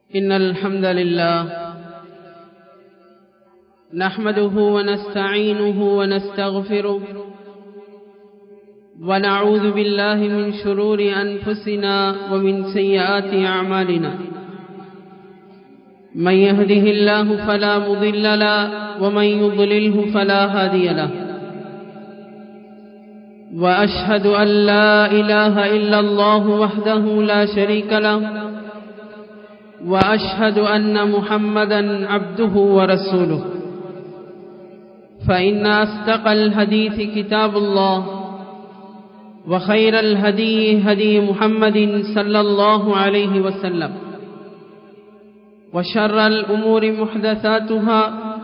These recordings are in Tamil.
إن الحمد لله نحمده ونستعينه ونستغفره ونعوذ بالله من شرور أنفسنا ومن سيئات أعمالنا من يهده الله فلا مضل له ومن يضلله فلا هادي له وأشهد أن لا إله إلا الله وحده لا شريك له وأشهد أن محمدا عبده ورسوله فإن أصدق الحديث كتاب الله وخير الهدي هدي محمد صلى الله عليه وسلم وشر الأمور محدثاتها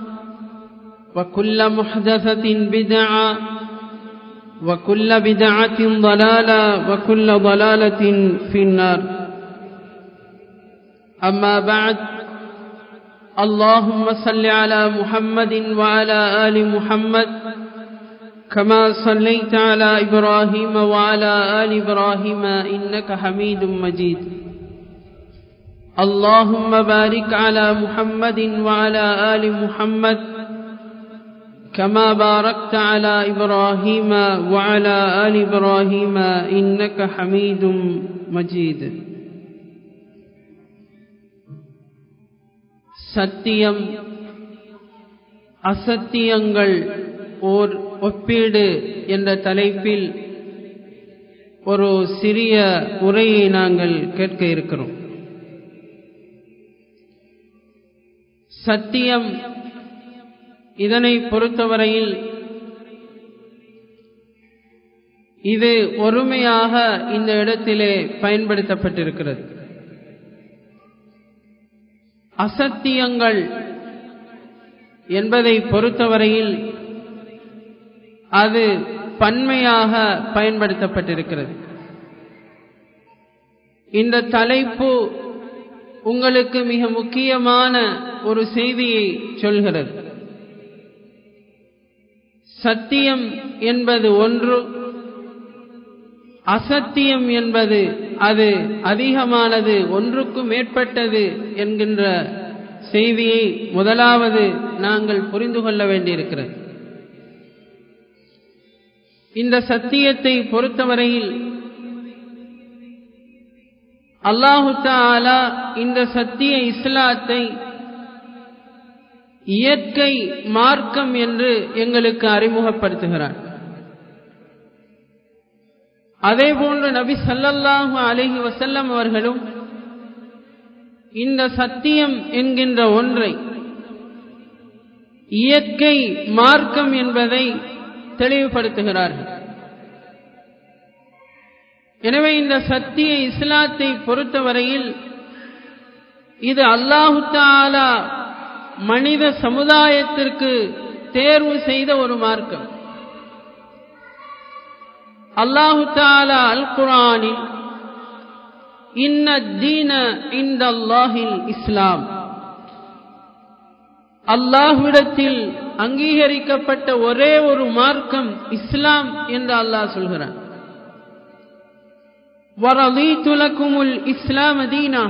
وكل محدثة بدعة وكل بدعة ضلالة وكل ضلالة في النار أما بعد اللهم صل على محمد وعلى آل محمد كما صليت على إبراهيم وعلى آل إبراهيم إنك حميد مجيد اللهم بارك على محمد وعلى آل محمد كما باركت على إبراهيم وعلى آل إبراهيم إنك حميد مجيد சத்தியம் அசத்தியங்கள் ஓர் ஒப்பீடு என்ற தலைப்பில் ஒரு சிறிய உரையை நாங்கள் கேட்க இருக்கிறோம் சத்தியம் இதனை பொறுத்தவரையில் இது ஒருமையாக இந்த இடத்திலே பயன்படுத்தப்பட்டிருக்கிறது அசத்தியங்கள் என்பதை பொறுத்தவரையில் அது பன்மையாக பயன்படுத்தப்பட்டிருக்கிறது இந்த தலைப்பு உங்களுக்கு மிக முக்கியமான ஒரு செய்தியை சொல்கிறது சத்தியம் என்பது ஒன்று அசத்தியம் என்பது அது அதிகமானது ஒன்றுக்கும் மேற்பட்டது என்கின்ற செய்தியை முதலாவது நாங்கள் புரிந்து கொள்ள வேண்டியிருக்கிறது இந்த சத்தியத்தை பொறுத்தவரையில் அல்லாஹு தாலா இந்த சத்திய இஸ்லாத்தை இயற்கை மார்க்கம் என்று எங்களுக்கு அறிமுகப்படுத்துகிறார் அதே போன்று நபி சல்லல்லாஹு அலஹி வசல்லம் அவர்களும் இந்த சத்தியம் என்கின்ற ஒன்றை இயற்கை மார்க்கம் என்பதை தெளிவுபடுத்துகிறார்கள் எனவே இந்த சத்திய இஸ்லாத்தை பொறுத்தவரையில் இது அல்லாஹு தாலா மனித சமுதாயத்திற்கு தேர்வு செய்த ஒரு மார்க்கம் அல்லாஹு தாலா அல் குரானில் இன்ன தீன இந்த அல்லாஹில் இஸ்லாம் அல்லாஹ்விடத்தில் அங்கீகரிக்கப்பட்ட ஒரே ஒரு மார்க்கம் இஸ்லாம் என்று அல்லாஹ் சொல்கிறான் வரலீத்துலக்குமுல் இஸ்லாம் தீனா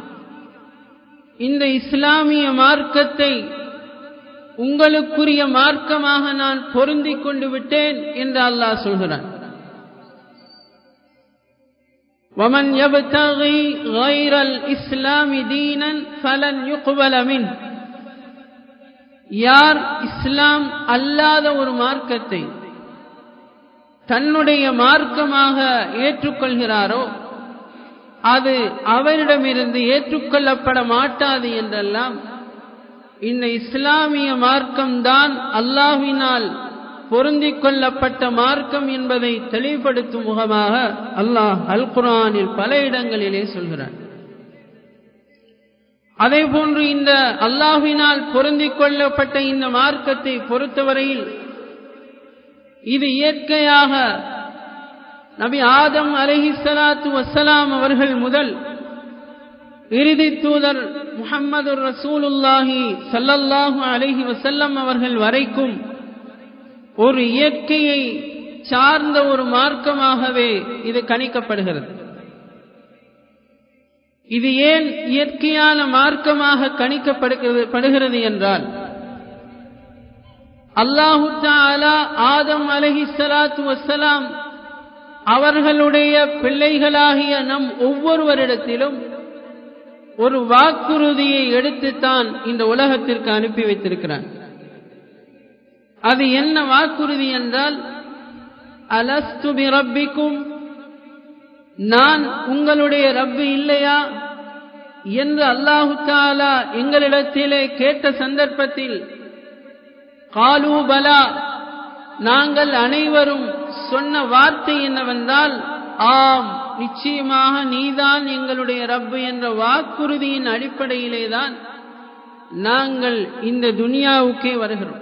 இந்த இஸ்லாமிய மார்க்கத்தை உங்களுக்குரிய மார்க்கமாக நான் பொருந்திக் கொண்டு விட்டேன் என்று அல்லாஹ் சொல்கிறான் ومن يبتغي غير الإسلام دينا فلن يقبل منه யார் இஸ்லாம் அல்லாத ஒரு மார்க்கத்தை தன்னுடைய மார்க்கமாக ஏற்றுக்கொள்கிறாரோ அது அவரிடமிருந்து ஏற்றுக்கொள்ளப்பட மாட்டாது என்றெல்லாம் இந்த இஸ்லாமிய மார்க்கம்தான் அல்லாஹினால் பொருந்திக் கொள்ளப்பட்ட மார்க்கம் என்பதை தெளிவுபடுத்தும் முகமாக அல்லாஹ் அல் குரானில் பல இடங்களிலே சொல்கிறார் அதே போன்று இந்த அல்லாஹினால் பொருந்திக் கொள்ளப்பட்ட இந்த மார்க்கத்தை பொறுத்தவரையில் இது இயற்கையாக நபி ஆதம் அலஹிசலாத்து வசலாம் அவர்கள் முதல் இறுதி தூதர் முகம்மது ரசூலுல்லாஹி சல்லல்லாஹு அலஹி வசல்லம் அவர்கள் வரைக்கும் ஒரு இயற்கையை சார்ந்த ஒரு மார்க்கமாகவே இது கணிக்கப்படுகிறது இது ஏன் இயற்கையான மார்க்கமாக கணிக்கப்படுகிறது படுகிறது என்றால் அல்லாஹு தாலா ஆதம் அலஹி சலாத்து வசலாம் அவர்களுடைய பிள்ளைகளாகிய நம் ஒவ்வொருவரிடத்திலும் ஒரு வாக்குறுதியை எடுத்துத்தான் இந்த உலகத்திற்கு அனுப்பி வைத்திருக்கிறான் அது என்ன வாக்குறுதி என்றால் அலஸ்து ரப்பிக்கும் நான் உங்களுடைய ரப்பு இல்லையா என்று அல்லாஹு தாலா எங்களிடத்திலே கேட்ட சந்தர்ப்பத்தில் காலூபலா நாங்கள் அனைவரும் சொன்ன வார்த்தை என்னவென்றால் ஆம் நிச்சயமாக நீதான் எங்களுடைய ரப்பு என்ற வாக்குறுதியின் அடிப்படையிலே தான் நாங்கள் இந்த துனியாவுக்கே வருகிறோம்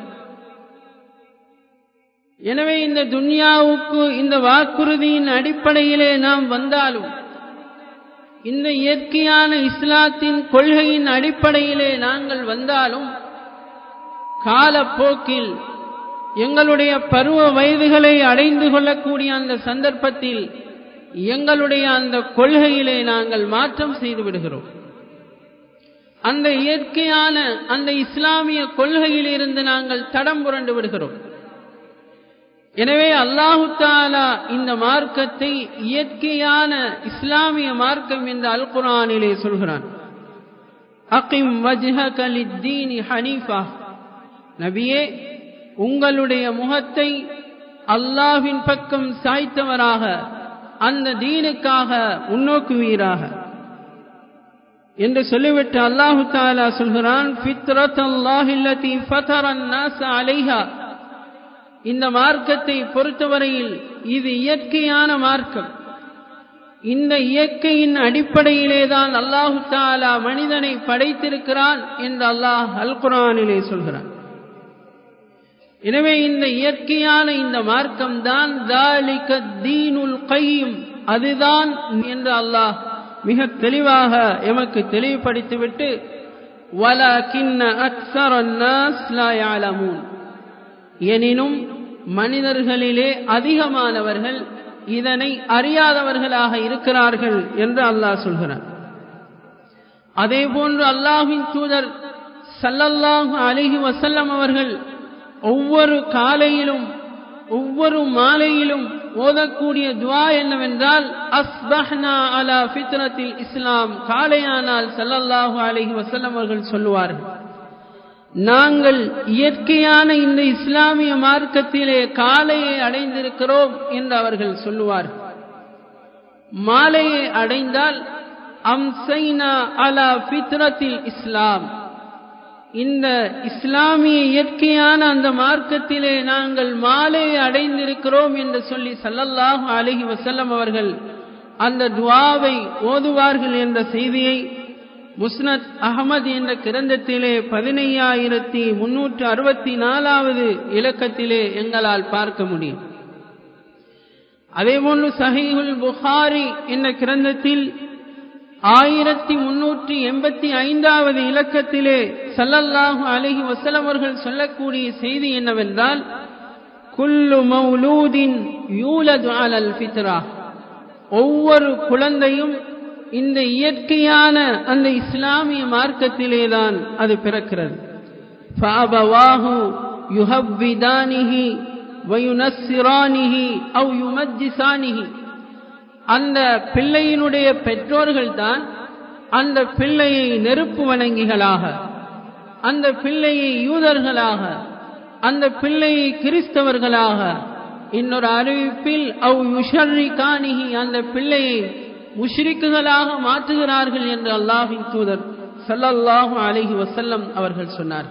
எனவே இந்த துன்யாவுக்கு இந்த வாக்குறுதியின் அடிப்படையிலே நாம் வந்தாலும் இந்த இயற்கையான இஸ்லாத்தின் கொள்கையின் அடிப்படையிலே நாங்கள் வந்தாலும் காலப்போக்கில் எங்களுடைய பருவ வயதுகளை அடைந்து கொள்ளக்கூடிய அந்த சந்தர்ப்பத்தில் எங்களுடைய அந்த கொள்கையிலே நாங்கள் மாற்றம் செய்து விடுகிறோம் அந்த இயற்கையான அந்த இஸ்லாமிய கொள்கையில் இருந்து நாங்கள் தடம் புரண்டு விடுகிறோம் எனவே அல்லாஹு தாலா இந்த மார்க்கத்தை இயற்கையான இஸ்லாமிய மார்க்கம் என்று அல் குரானிலே சொல்கிறான் அகிம் வஜ்ஹக லித்தீனி ஹனீஃபா நபியே உங்களுடைய முகத்தை அல்லாஹ்வின் பக்கம் சாய்த்தவராக அந்த தீனுக்காக முன்னோக்குவீராக என்று சொல்லிவிட்டு அல்லாஹு தாலா சொல்கிறான் ஃபித்ரத் அல்லாஹில்லதி ஃபதரன் நாஸ அலைஹா இந்த மார்க்கத்தை பொறுத்தவரையில் இது இயற்கையான மார்க்கம் இந்த இயற்கையின் அடிப்படையிலே தான் அல்லாஹு தாலா மனிதனை படைத்திருக்கிறான் என்று அல்லாஹ் அல் குரானிலே சொல்கிறான் எனவே இந்த இயற்கையான இந்த மார்க்கம் தான் தீனுல் கையும் அதுதான் என்று அல்லாஹ் மிக தெளிவாக எமக்கு தெளிவுபடுத்திவிட்டு வலகின்ன அக்ஸர الناس لا يعلمون எனினும் மனிதர்களிலே அதிகமானவர்கள் இதனை அறியாதவர்களாக இருக்கிறார்கள் என்று அல்லாஹ் சொல்கிறார் அதே போன்று அல்லாஹின் தூதர் சல்லல்லாஹு அலிஹி வசல்லம் அவர்கள் ஒவ்வொரு காலையிலும் ஒவ்வொரு மாலையிலும் ஓதக்கூடிய துவா என்னவென்றால் அஸ்பஹ்னா அலா ஃபித்ரத்தில் இஸ்லாம் காலையானால் சல்லல்லாஹு அலிஹி வசல்லம் அவர்கள் சொல்லுவார்கள் நாங்கள் இயற்கையான இந்த இஸ்லாமிய மார்க்கத்திலே காலையை அடைந்திருக்கிறோம் என்று அவர்கள் சொல்லுவார் மாலையை அடைந்தால் அம்சைனா அலா ஃபித்ரத்தில் இஸ்லாம் இந்த இஸ்லாமிய இயற்கையான அந்த மார்க்கத்திலே நாங்கள் மாலையை அடைந்திருக்கிறோம் என்று சொல்லி சல்லல்லாஹு அலஹி வசல்லம் அவர்கள் அந்த துவாவை ஓதுவார்கள் என்ற செய்தியை முஸ்னத் அகமது என்ற கிரந்தத்திலே பதினையாயிரத்தி முன்னூற்று அறுபத்தி நாலாவது இலக்கத்திலே எங்களால் பார்க்க முடியும் அதேபோன்று சஹீஹுல் புகாரி என்ற கிரந்தத்தில் ஆயிரத்தி முன்னூற்றி எண்பத்தி ஐந்தாவது இலக்கத்திலே சல்லல்லாஹு அலஹி வசலம் அவர்கள் சொல்லக்கூடிய செய்தி என்னவென்றால் குல்லு மௌலூதின் யூலது அலல் ஃபித்ரா ஒவ்வொரு குழந்தையும் இந்த இயற்கையான அந்த இஸ்லாமிய மார்க்கத்திலேதான் அது பிறக்கிறது ஃபாபவாஹு யுஹவ்விதானிஹி வயுனஸ்ஸிரானிஹி அவ் யுமஜ்ஜிசானிஹி அந்த பிள்ளையினுடைய பெற்றோர்கள் தான் அந்த பிள்ளையை நெருப்பு வணங்கிகளாக அந்த பிள்ளையை யூதர்களாக அந்த பிள்ளையை கிறிஸ்தவர்களாக இன்னொரு அறிவிப்பில் அவ் யுஷர்ரி காணிகி அந்த பிள்ளையை முஷ்ரிக்குகளாக மாற்றுகிறார்கள் என்று அல்லாஹின் தூதர் சல்லல்லாஹு அலஹி வசல்லம் அவர்கள் சொன்னார்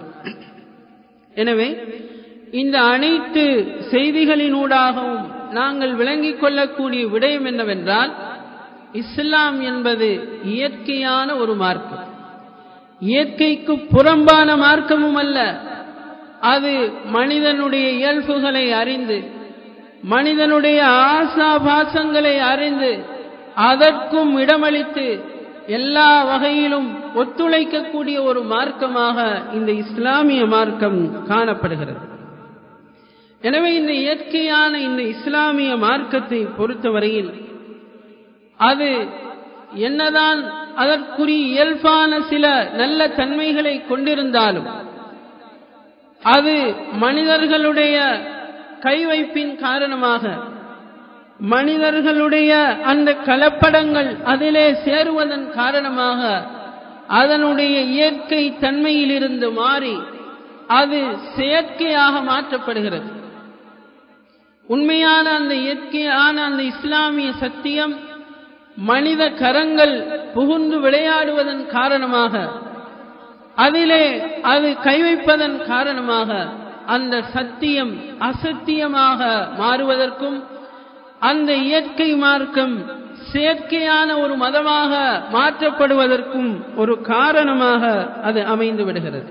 எனவே இந்த அனைத்து செய்திகளினூடாகவும் நாங்கள் விளங்கிக் கொள்ளக்கூடிய விடயம் என்னவென்றால் இஸ்லாம் என்பது இயற்கையான ஒரு மார்க்கம் இயற்கைக்கு புறம்பான மார்க்கமும் அல்ல அது மனிதனுடைய இயல்புகளை அறிந்து மனிதனுடைய ஆசாபாசங்களை அறிந்து அதற்கும் இடமளித்து எல்லா வகையிலும் ஒத்துழைக்கக்கூடிய ஒரு மார்க்கமாக இந்த இஸ்லாமிய மார்க்கம் காணப்படுகிறது எனவே இந்த இயற்கையான இந்த இஸ்லாமிய மார்க்கத்தை பொறுத்தவரையில் அது என்னதான் அதற்குரிய இயல்பான சில நல்ல தன்மைகளை கொண்டிருந்தாலும் அது மனிதர்களுடைய கைவைப்பின் காரணமாக மனிதர்களுடைய அந்த கலப்படங்கள் அதிலே சேருவதன் காரணமாக அதனுடைய இயற்கை தன்மையிலிருந்து மாறி அது செயற்கையாக மாற்றப்படுகிறது உண்மையான அந்த இயற்கையான அந்த இஸ்லாமிய சத்தியம் மனித கரங்கள் புகுந்து விளையாடுவதன் காரணமாக அதிலே அது கைவைப்பதன் காரணமாக அந்த சத்தியம் அசத்தியமாக மாறுவதற்கும் அந்த இயற்கை மார்க்கம் செயற்கையான ஒரு மதமாக மாற்றப்படுவதற்கும் ஒரு காரணமாக அது அமைந்து விடுகிறது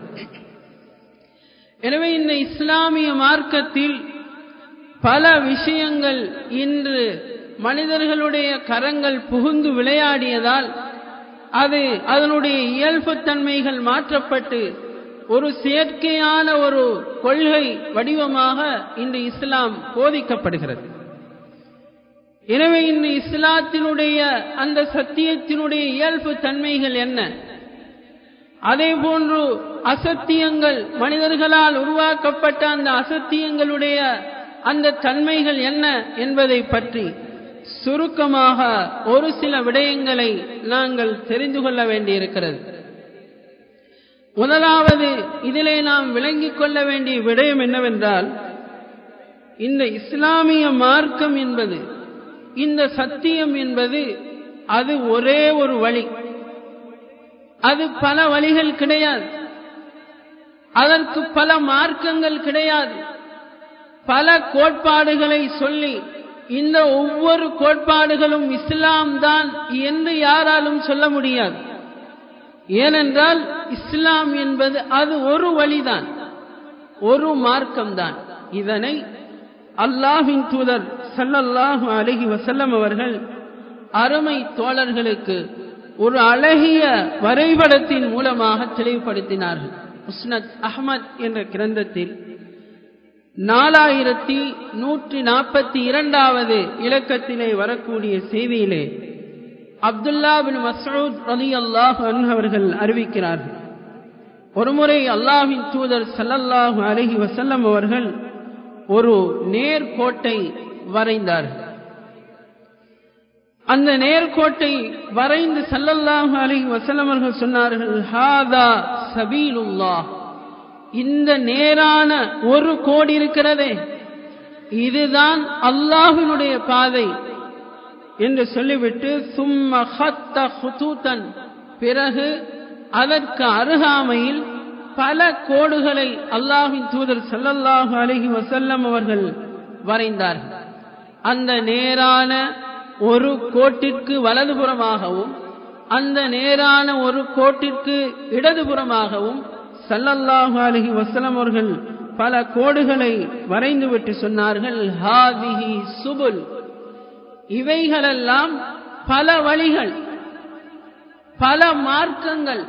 எனவே இந்த இஸ்லாமிய மார்க்கத்தில் பல விஷயங்கள் இன்று மனிதர்களுடைய கரங்கள் புகுந்து விளையாடியதால் அது அதனுடைய இயல்பு தன்மைகள் மாற்றப்பட்டு ஒரு செயற்கையான ஒரு கொள்கை வடிவமாக இன்று இஸ்லாம் போதிக்கப்படுகிறது எனவே இந்த இஸ்லாத்தினுடைய அந்த சத்தியத்தினுடைய இயல்பு தன்மைகள் என்ன அதே போன்று அசத்தியங்கள் மனிதர்களால் உருவாக்கப்பட்ட அந்த அசத்தியங்களுடைய அந்த தன்மைகள் என்ன என்பதை பற்றி சுருக்கமாக ஒரு சில விடயங்களை நாங்கள் தெரிந்து கொள்ள வேண்டியிருக்கிறது முதலாவது இதிலே நாம் விளங்கிக் கொள்ள வேண்டிய விடயம் என்னவென்றால் இந்த இஸ்லாமிய மார்க்கம் என்பது இந்த சத்தியம் என்பது அது ஒரே ஒரு வழி அது பல வழிகள் கிடையாது அதற்கு பல மார்க்கங்கள் கிடையாது பல கோட்பாடுகளை சொல்லி இந்த ஒவ்வொரு கோட்பாடுகளும் இஸ்லாம் தான் என்று யாராலும் சொல்ல முடியாது ஏனென்றால் இஸ்லாம் என்பது அது ஒரு வழிதான் ஒரு மார்க்கம்தான் இதனை அல்லாஹின் தூதர் சல்லல்லாஹு அலஹி வசல்லம் அவர்கள் அருமை தோழர்களுக்கு ஒரு அழகிய வரைபடத்தின் மூலமாக தெளிவுபடுத்தினார்கள் முஸ்னத் அஹமத் என்ற கிரந்தத்தில் நாலாயிரத்தி நூற்றி நாற்பத்தி இரண்டாவது இலக்கத்திலே வரக்கூடிய செய்தியிலே அப்துல்லா பின் மசூத் அலி அல்லாஹ் அவர்கள் அறிவிக்கிறார்கள் ஒருமுறை அல்லாஹின் தூதர் சல்லல்லாஹு அலஹி வசல்லம் அவர்கள் ஒரு நேர்கோட்டை வரைந்தார்கள் அந்த நேர்கோட்டை வரைந்து சல்லல்லாஹு அலஹி வசல்லம் அவர்கள் சொன்னார்கள் ஹாதா சபீலுல்லாஹ் இந்த நேரான ஒரு கோடி இருக்கிறதே இதுதான் அல்லாஹினுடைய பாதை என்று சொல்லிவிட்டு சும்ம ஹத்த ஹுதூத்தன் பிறகு அதற்கு அருகாமையில் பல கோடுகளை அல்லாஹின் தூதர் சல்லல்லாஹு அலஹி வசல்லம் அவர்கள் வரைந்தார்கள் அந்த நேரான ஒரு கோட்டிற்கு வலதுபுறமாகவும் அந்த நேரான ஒரு கோட்டிற்கு இடதுபுறமாகவும் சல்லல்லாஹு அலஹி வசலம் அவர்கள் பல கோடுகளை வரைந்துவிட்டு சொன்னார்கள் ஹாதிஹி சுபுல் இவைகளெல்லாம் பல வழிகள் பல மார்க்கங்கள்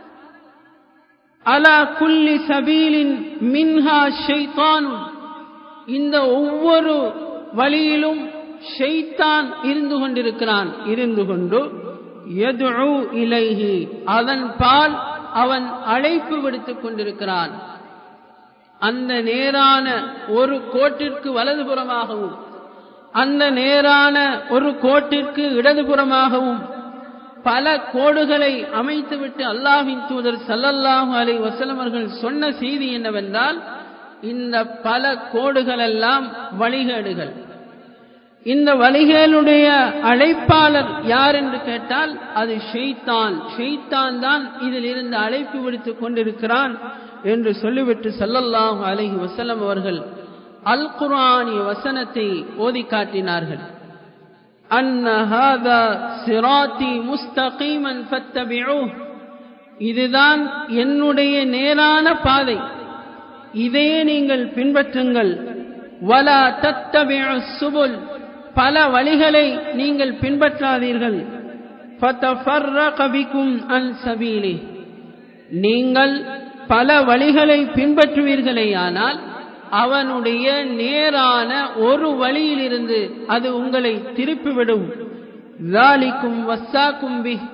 அலா குல்லி சபீலின் மின்ஹா ஷெய்தானும் இந்த ஒவ்வொரு வழியிலும் ஷெய்தான் இருந்து கொண்டிருக்கிறான் இருந்து கொண்டு எதுஉ இலைஹி அதன் பால் அவன் அழைப்பு விடுத்துக் கொண்டிருக்கிறான் அந்த நேரான ஒரு கோட்டிற்கு வலதுபுறமாகவும் அந்த நேரான ஒரு கோட்டிற்கு இடதுபுறமாகவும் பல கோடுகளை அமைத்துவிட்டு அல்லாஹின் தூதர் சல்லல்லாஹு அலை வசலமர்கள் சொன்ன செய்தி என்னவென்றால் இந்த பல கோடுகள் எல்லாம் வழிகேடுகள் இந்த வழிகளுடைய அழைப்பாளர் யார் என்று கேட்டால் அது ஷெய்தான் ஷெய்தான் தான் இதில் இருந்து அழைப்பு விடுத்துக் கொண்டிருக்கிறான் என்று சொல்லிவிட்டு சல்லல்லாஹு அலைஹி வசல்லம் அவர்கள் அல் குரானிய வசனத்தை ஓதி காட்டினார்கள் அன்ன ஹாதா சிராத்தி முஸ்தகீமன் ஃபத்தபிஊஹ் இதுதான் என்னுடைய நேரான பாதை இதையே நீங்கள் பின்பற்றுங்கள் வலா தத்தபிஉ சுபுல் பல வழிகளை நீங்கள் பின்பற்றாதீர்கள் ஃபதஃபர்ரக பிகும் அன் சபீலி நீங்கள் பல வழிகளை பின்பற்றுவீர்களேயானால் அவனுடைய நேரான ஒரு வழியிலிருந்து அது உங்களை திருப்பிவிடும் ذَلِكُمْ وَسَّاكُمْ بِهِ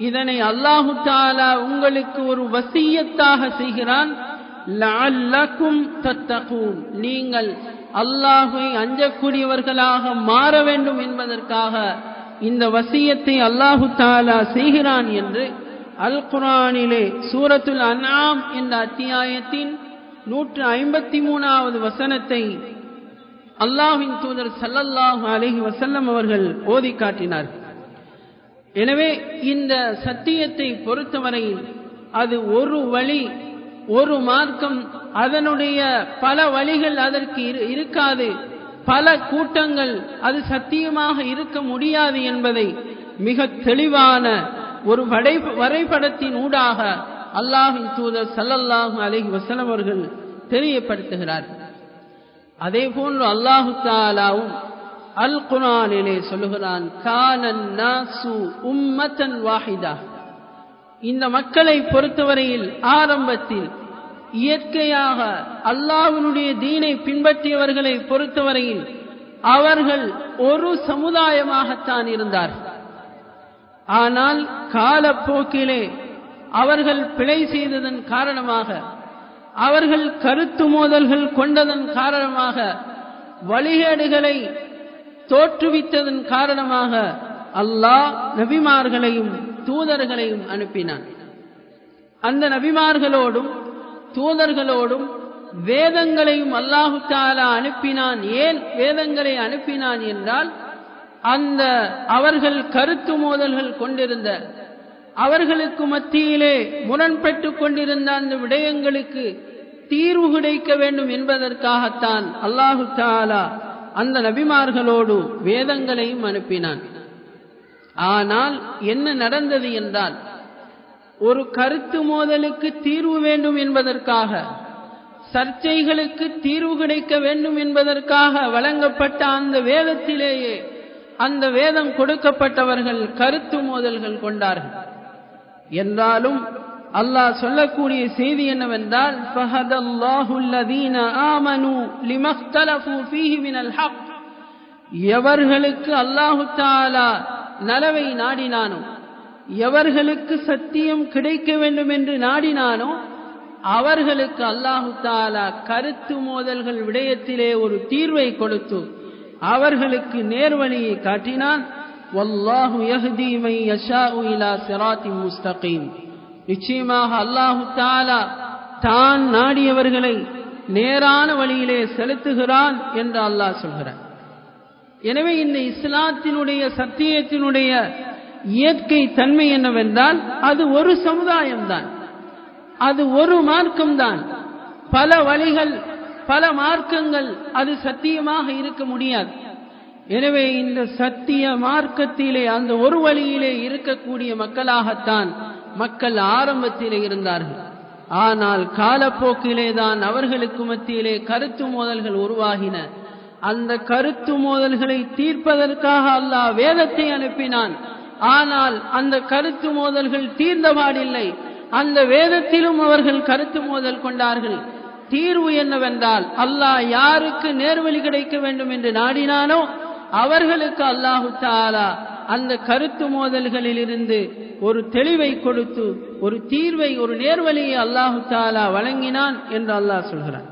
இதனை அல்லாஹு தாலா உங்களுக்கு ஒரு வசியத்தாக செய்கிறான் லஅல்லக்கும் தத்தகூன் நீங்கள் அல்லாஹை அஞ்சக்கூடியவர்களாக மாற வேண்டும் என்பதற்காக இந்த வசியத்தை அல்லாஹு தாலா செய்கிறான் என்று அல் குரானிலே சூரத்துல் அன்ஆம் என்ற அத்தியாயத்தின் நூற்று ஐம்பத்தி மூணாவது வசனத்தை அல்லாஹின் தூதர் சல்லல்லாஹு அலைஹி வசல்லம் அவர்கள் ஓதி காட்டினார் எனவே இந்த சத்தியத்தை பொறுத்தவரையில் அது ஒரு வழி ஒரு மார்க்கம் அதனுடைய பல வழிகள் அதற்கு இருக்காது பல கூட்டங்கள் அது சத்தியமாக இருக்க முடியாது என்பதை மிக தெளிவான ஒரு வடை வரைபடத்தின் ஊடாக அல்லாஹின் தூதர் சல்லல்லாஹு அலைஹி வசலம் அவர்கள் தெரியப்படுத்துகிறார் அதே போன்று அல்லாஹு தாலாவும் அல் குரானிலே சொல்லுகிறான் கானன் நாசு உம்மத்தன் வாஹிதா இந்த மக்களை பொறுத்தவரையில் ஆரம்பத்தில் இயற்கையாக அல்லாஹ்வினுடைய தீனை பின்பற்றியவர்களை பொறுத்தவரையில் அவர்கள் ஒரு சமுதாயமாகத்தான் இருந்தார் ஆனால் காலப்போக்கிலே அவர்கள் பிழை செய்ததன் காரணமாக அவர்கள் கருத்து மோதல்கள் கொண்டதன் காரணமாக வழிகேடுகளை தோற்றுவித்ததன் காரணமாக அல்லாஹ் நபிமார்களையும் தூதர்களையும் அனுப்பினான் அந்த நபிமார்களோடும் தூதர்களோடும் வேதங்களையும் அல்லாஹு தாலா அனுப்பினான் ஏன் வேதங்களை அனுப்பினான் என்றால் அந்த அவர்கள் கருத்து மோதல்கள் கொண்டிருந்த அவர்களுக்கு மத்தியிலே முரண்பட்டு கொண்டிருந்த அந்த விடயங்களுக்கு தீர்வு கிடைக்க வேண்டும் என்பதற்காகத்தான் அல்லாஹு தாலா அந்த நபிமார்களோடு வேதங்களையும் அனுப்பினான் ஆனால் என்ன நடந்தது என்றால் ஒரு கருத்து மோதலுக்கு தீர்வு வேண்டும் என்பதற்காக சர்ச்சைகளுக்கு தீர்வு கிடைக்க வேண்டும் என்பதற்காக வழங்கப்பட்ட அந்த வேதத்திலேயே அந்த வேதம் கொடுக்கப்பட்டவர்கள் கருத்து மோதல்கள் கொண்டார்கள் என்றாலும் அல்லாஹ் சொல்லக்கூடிய செய்தி என்னவென்றால் எவர்களுக்கு அல்லாஹு தாலா நலவை நாடினானோ எவர்களுக்கு சத்தியம் கிடைக்க வேண்டும் என்று நாடினானோ அவர்களுக்கு அல்லாஹு தாலா கருத்து மோதல்கள் விடயத்திலே ஒரு தீர்வை கொடுத்து அவர்களுக்கு நேர்வழியை காட்டினான் வல்லாஹு யஹ்தி மை யஷாஉ இலா சிராத்தின் முஸ்தகீம் நிச்சயமாக அல்லாஹு தாலா தான் நாடியவர்களை நேரான வழியிலே செலுத்துகிறான் என்று அல்லாஹ் சொல்கிறான் எனவே இந்த இஸ்லாத்தினுடைய சத்தியத்தினுடைய இயற்கை தன்மை என்னவென்றால் அது ஒரு சமுதாயம்தான் அது ஒரு மார்க்கம்தான் பல வழிகள் பல மார்க்கங்கள் அது சத்தியமாக இருக்க முடியாது எனவே இந்த சத்திய மார்க்கத்திலே அந்த ஒரு வழியிலே இருக்கக்கூடிய மக்களாகத்தான் மக்கள் ஆரம்பத்திலே இருந்தார்கள் ஆனால் காலப்போக்கிலே தான் அவர்களுக்கு மத்தியிலே கருத்து மோதல்கள் உருவாகின அந்த கருத்து மோதல்களை தீர்ப்பதற்காக அல்லாஹ் வேதத்தை அனுப்பினான் ஆனால் அந்த கருத்து மோதல்கள் தீர்ந்தபாடில்லை அந்த வேதத்திலும் அவர்கள் கருத்து மோதல் கொண்டார்கள் தீர்வு என்னவென்றால் அல்லாஹ் யாருக்கு நேர்வழி கிடைக்க வேண்டும் என்று நாடினானோ அவர்களுக்கு அல்லாஹு தாலா அந்த கருத்து மோதல்களில் இருந்து ஒரு தெளிவை கொடுத்து ஒரு தீர்வை ஒரு நேர்வழியை அல்லாஹு தாலா வழங்கினான் என்று அல்லாஹ் சொல்கிறான்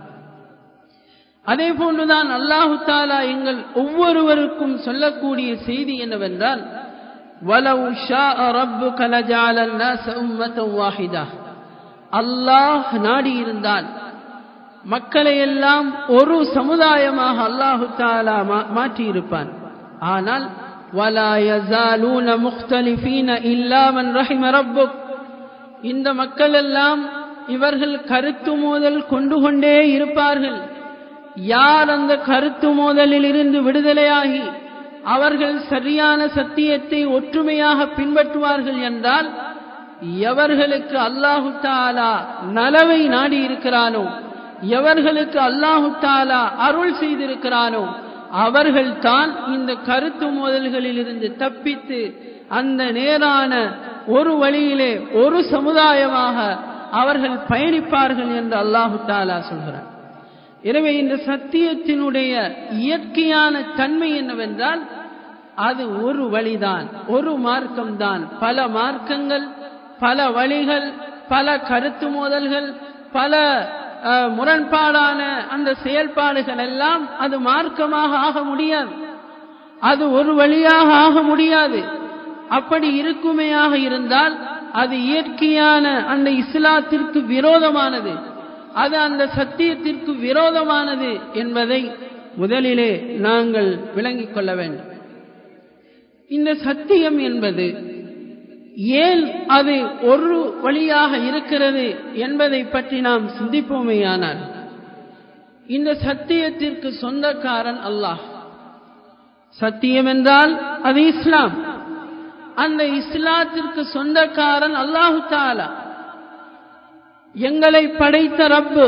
அதே போன்றுதான் அல்லாஹு தாலா எங்கள் ஒவ்வொருவருக்கும் சொல்லக்கூடிய செய்தி என்னவென்றால் வலவு ஷா ரப்புக லஜஅல الناس உம்மத வாஹிதா அல்லாஹ் நாடி இருந்தால் மக்களை எல்லாம் ஒரு சமுதாயமாக அல்லாஹு தாலா மாற்றி இருப்பான் ஆனால் ولا يزالون مختلفين الا من رحم ربك இந்த மக்கள் எல்லாம் இவர்கள் கருத்து மோதல் கொண்டு கொண்டே இருப்பார்கள் யார் அந்த கருத்து மோதலில் இருந்து விடுதலையாகி அவர்கள் சரியான சத்தியத்தை ஒற்றுமையாக பின்பற்றுவார்கள் என்றால் எவர்களுக்கு அல்லாஹு தாலா நலவை நாடி இருக்கிறானோ எவர்களுக்கு அல்லாஹு தாலா அருள் செய்திருக்கிறானோ அவர்கள் தான் இந்த கருத்து மோதல்களில் இருந்து தப்பித்து அந்த நேரான ஒரு வழியிலே ஒரு சமுதாயமாக அவர்கள் பயணிப்பார்கள் என்று அல்லாஹு தாலா சொல்கிறார் எனவே இந்த சத்தியத்தினுடைய இயற்கையான தன்மை என்னவென்றால் அது ஒரு வழிதான் ஒரு மார்க்கம்தான் பல மார்க்கங்கள் பல வழிகள் பல கருத்து மோதல்கள் பல முரண்பாடான அந்த செயல்பாடுகள் எல்லாம் அது மார்க்கமாக ஆக முடியாது அது ஒரு வழியாக ஆக முடியாது அப்படி இருக்குமேயாக இருந்தால் அது இயற்கையான அந்த இஸ்லாத்திற்கு விரோதமானது அது அந்த சத்தியத்திற்கு விரோதமானது என்பதை முதலிலே நாங்கள் விளங்கிக் கொள்ள வேண்டும் இந்த சத்தியம் என்பது ஏன் அது ஒரு வழியாக இருக்கிறது என்பதை பற்றி நாம் சிந்திப்போமேயானால் இந்த சத்தியத்திற்கு சொந்தக்காரன் அல்லாஹ் சத்தியம் என்றால் அது இஸ்லாம் அந்த இஸ்லாத்திற்கு சொந்தக்காரன் அல்லாஹு தாலா எங்களை படைத்த ரப்பு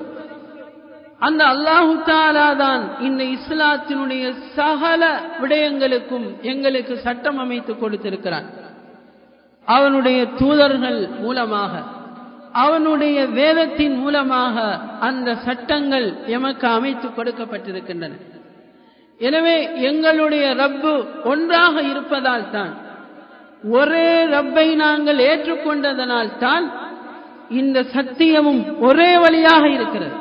அந்த அல்லாஹு தாலா தான் இந்த இஸ்லாத்தினுடைய சகல விடயங்களுக்கும் எங்களுக்கு சட்டம் அமைத்து கொடுத்திருக்கிறான் அவனுடைய தூதர்கள் மூலமாக அவனுடைய வேதத்தின் மூலமாக அந்த சட்டங்கள் எமக்கு அமைத்து கொடுக்கப்பட்டிருக்கின்றன எனவே எங்களுடைய ரப்பு ஒன்றாக இருப்பதால் தான் ஒரே ரப்பை நாங்கள் ஏற்றுக்கொண்டதனால் தான் இந்த சத்தியமும் ஒரே வழியாக இருக்கிறது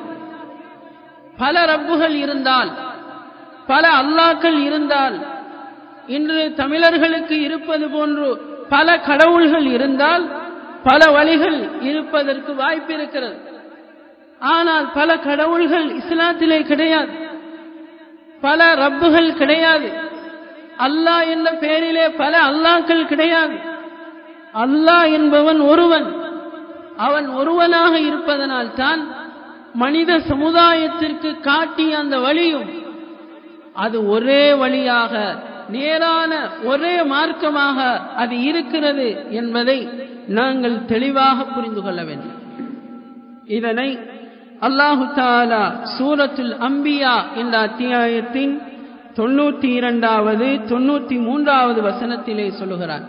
பல ரப்புகள் இருந்தால் பல அல்லாக்கள் இருந்தால் இன்று தமிழர்களுக்கு இருப்பது போன்று பல கடவுள்கள் இருந்தால் பல வழிகள் இருப்பதற்கு வாய்ப்பு இருக்கிறது ஆனால் பல கடவுள்கள் இஸ்லாத்திலே கிடையாது பல ரப்புகள் கிடையாது அல்லாஹ் என்ற பெயரிலே பல அல்லாக்கள் கிடையாது அல்லாஹ் என்பவன் ஒருவன் அவன் ஒருவனாக இருப்பதனால் தான் மனித சமுதாயத்திற்கு காட்டிய அந்த வழியும் அது ஒரே வழியாக நேரான ஒரே மார்க்கமாக அது இருக்கிறது என்பதை நாங்கள் தெளிவாக புரிந்து கொள்ள வேண்டும் இதனை அல்லாஹு தாலா சூரத்துல் அம்பியா என்ற அத்தியாயத்தின் தொண்ணூத்தி இரண்டாவது தொண்ணூத்தி மூன்றாவது வசனத்திலே சொல்லுகிறார்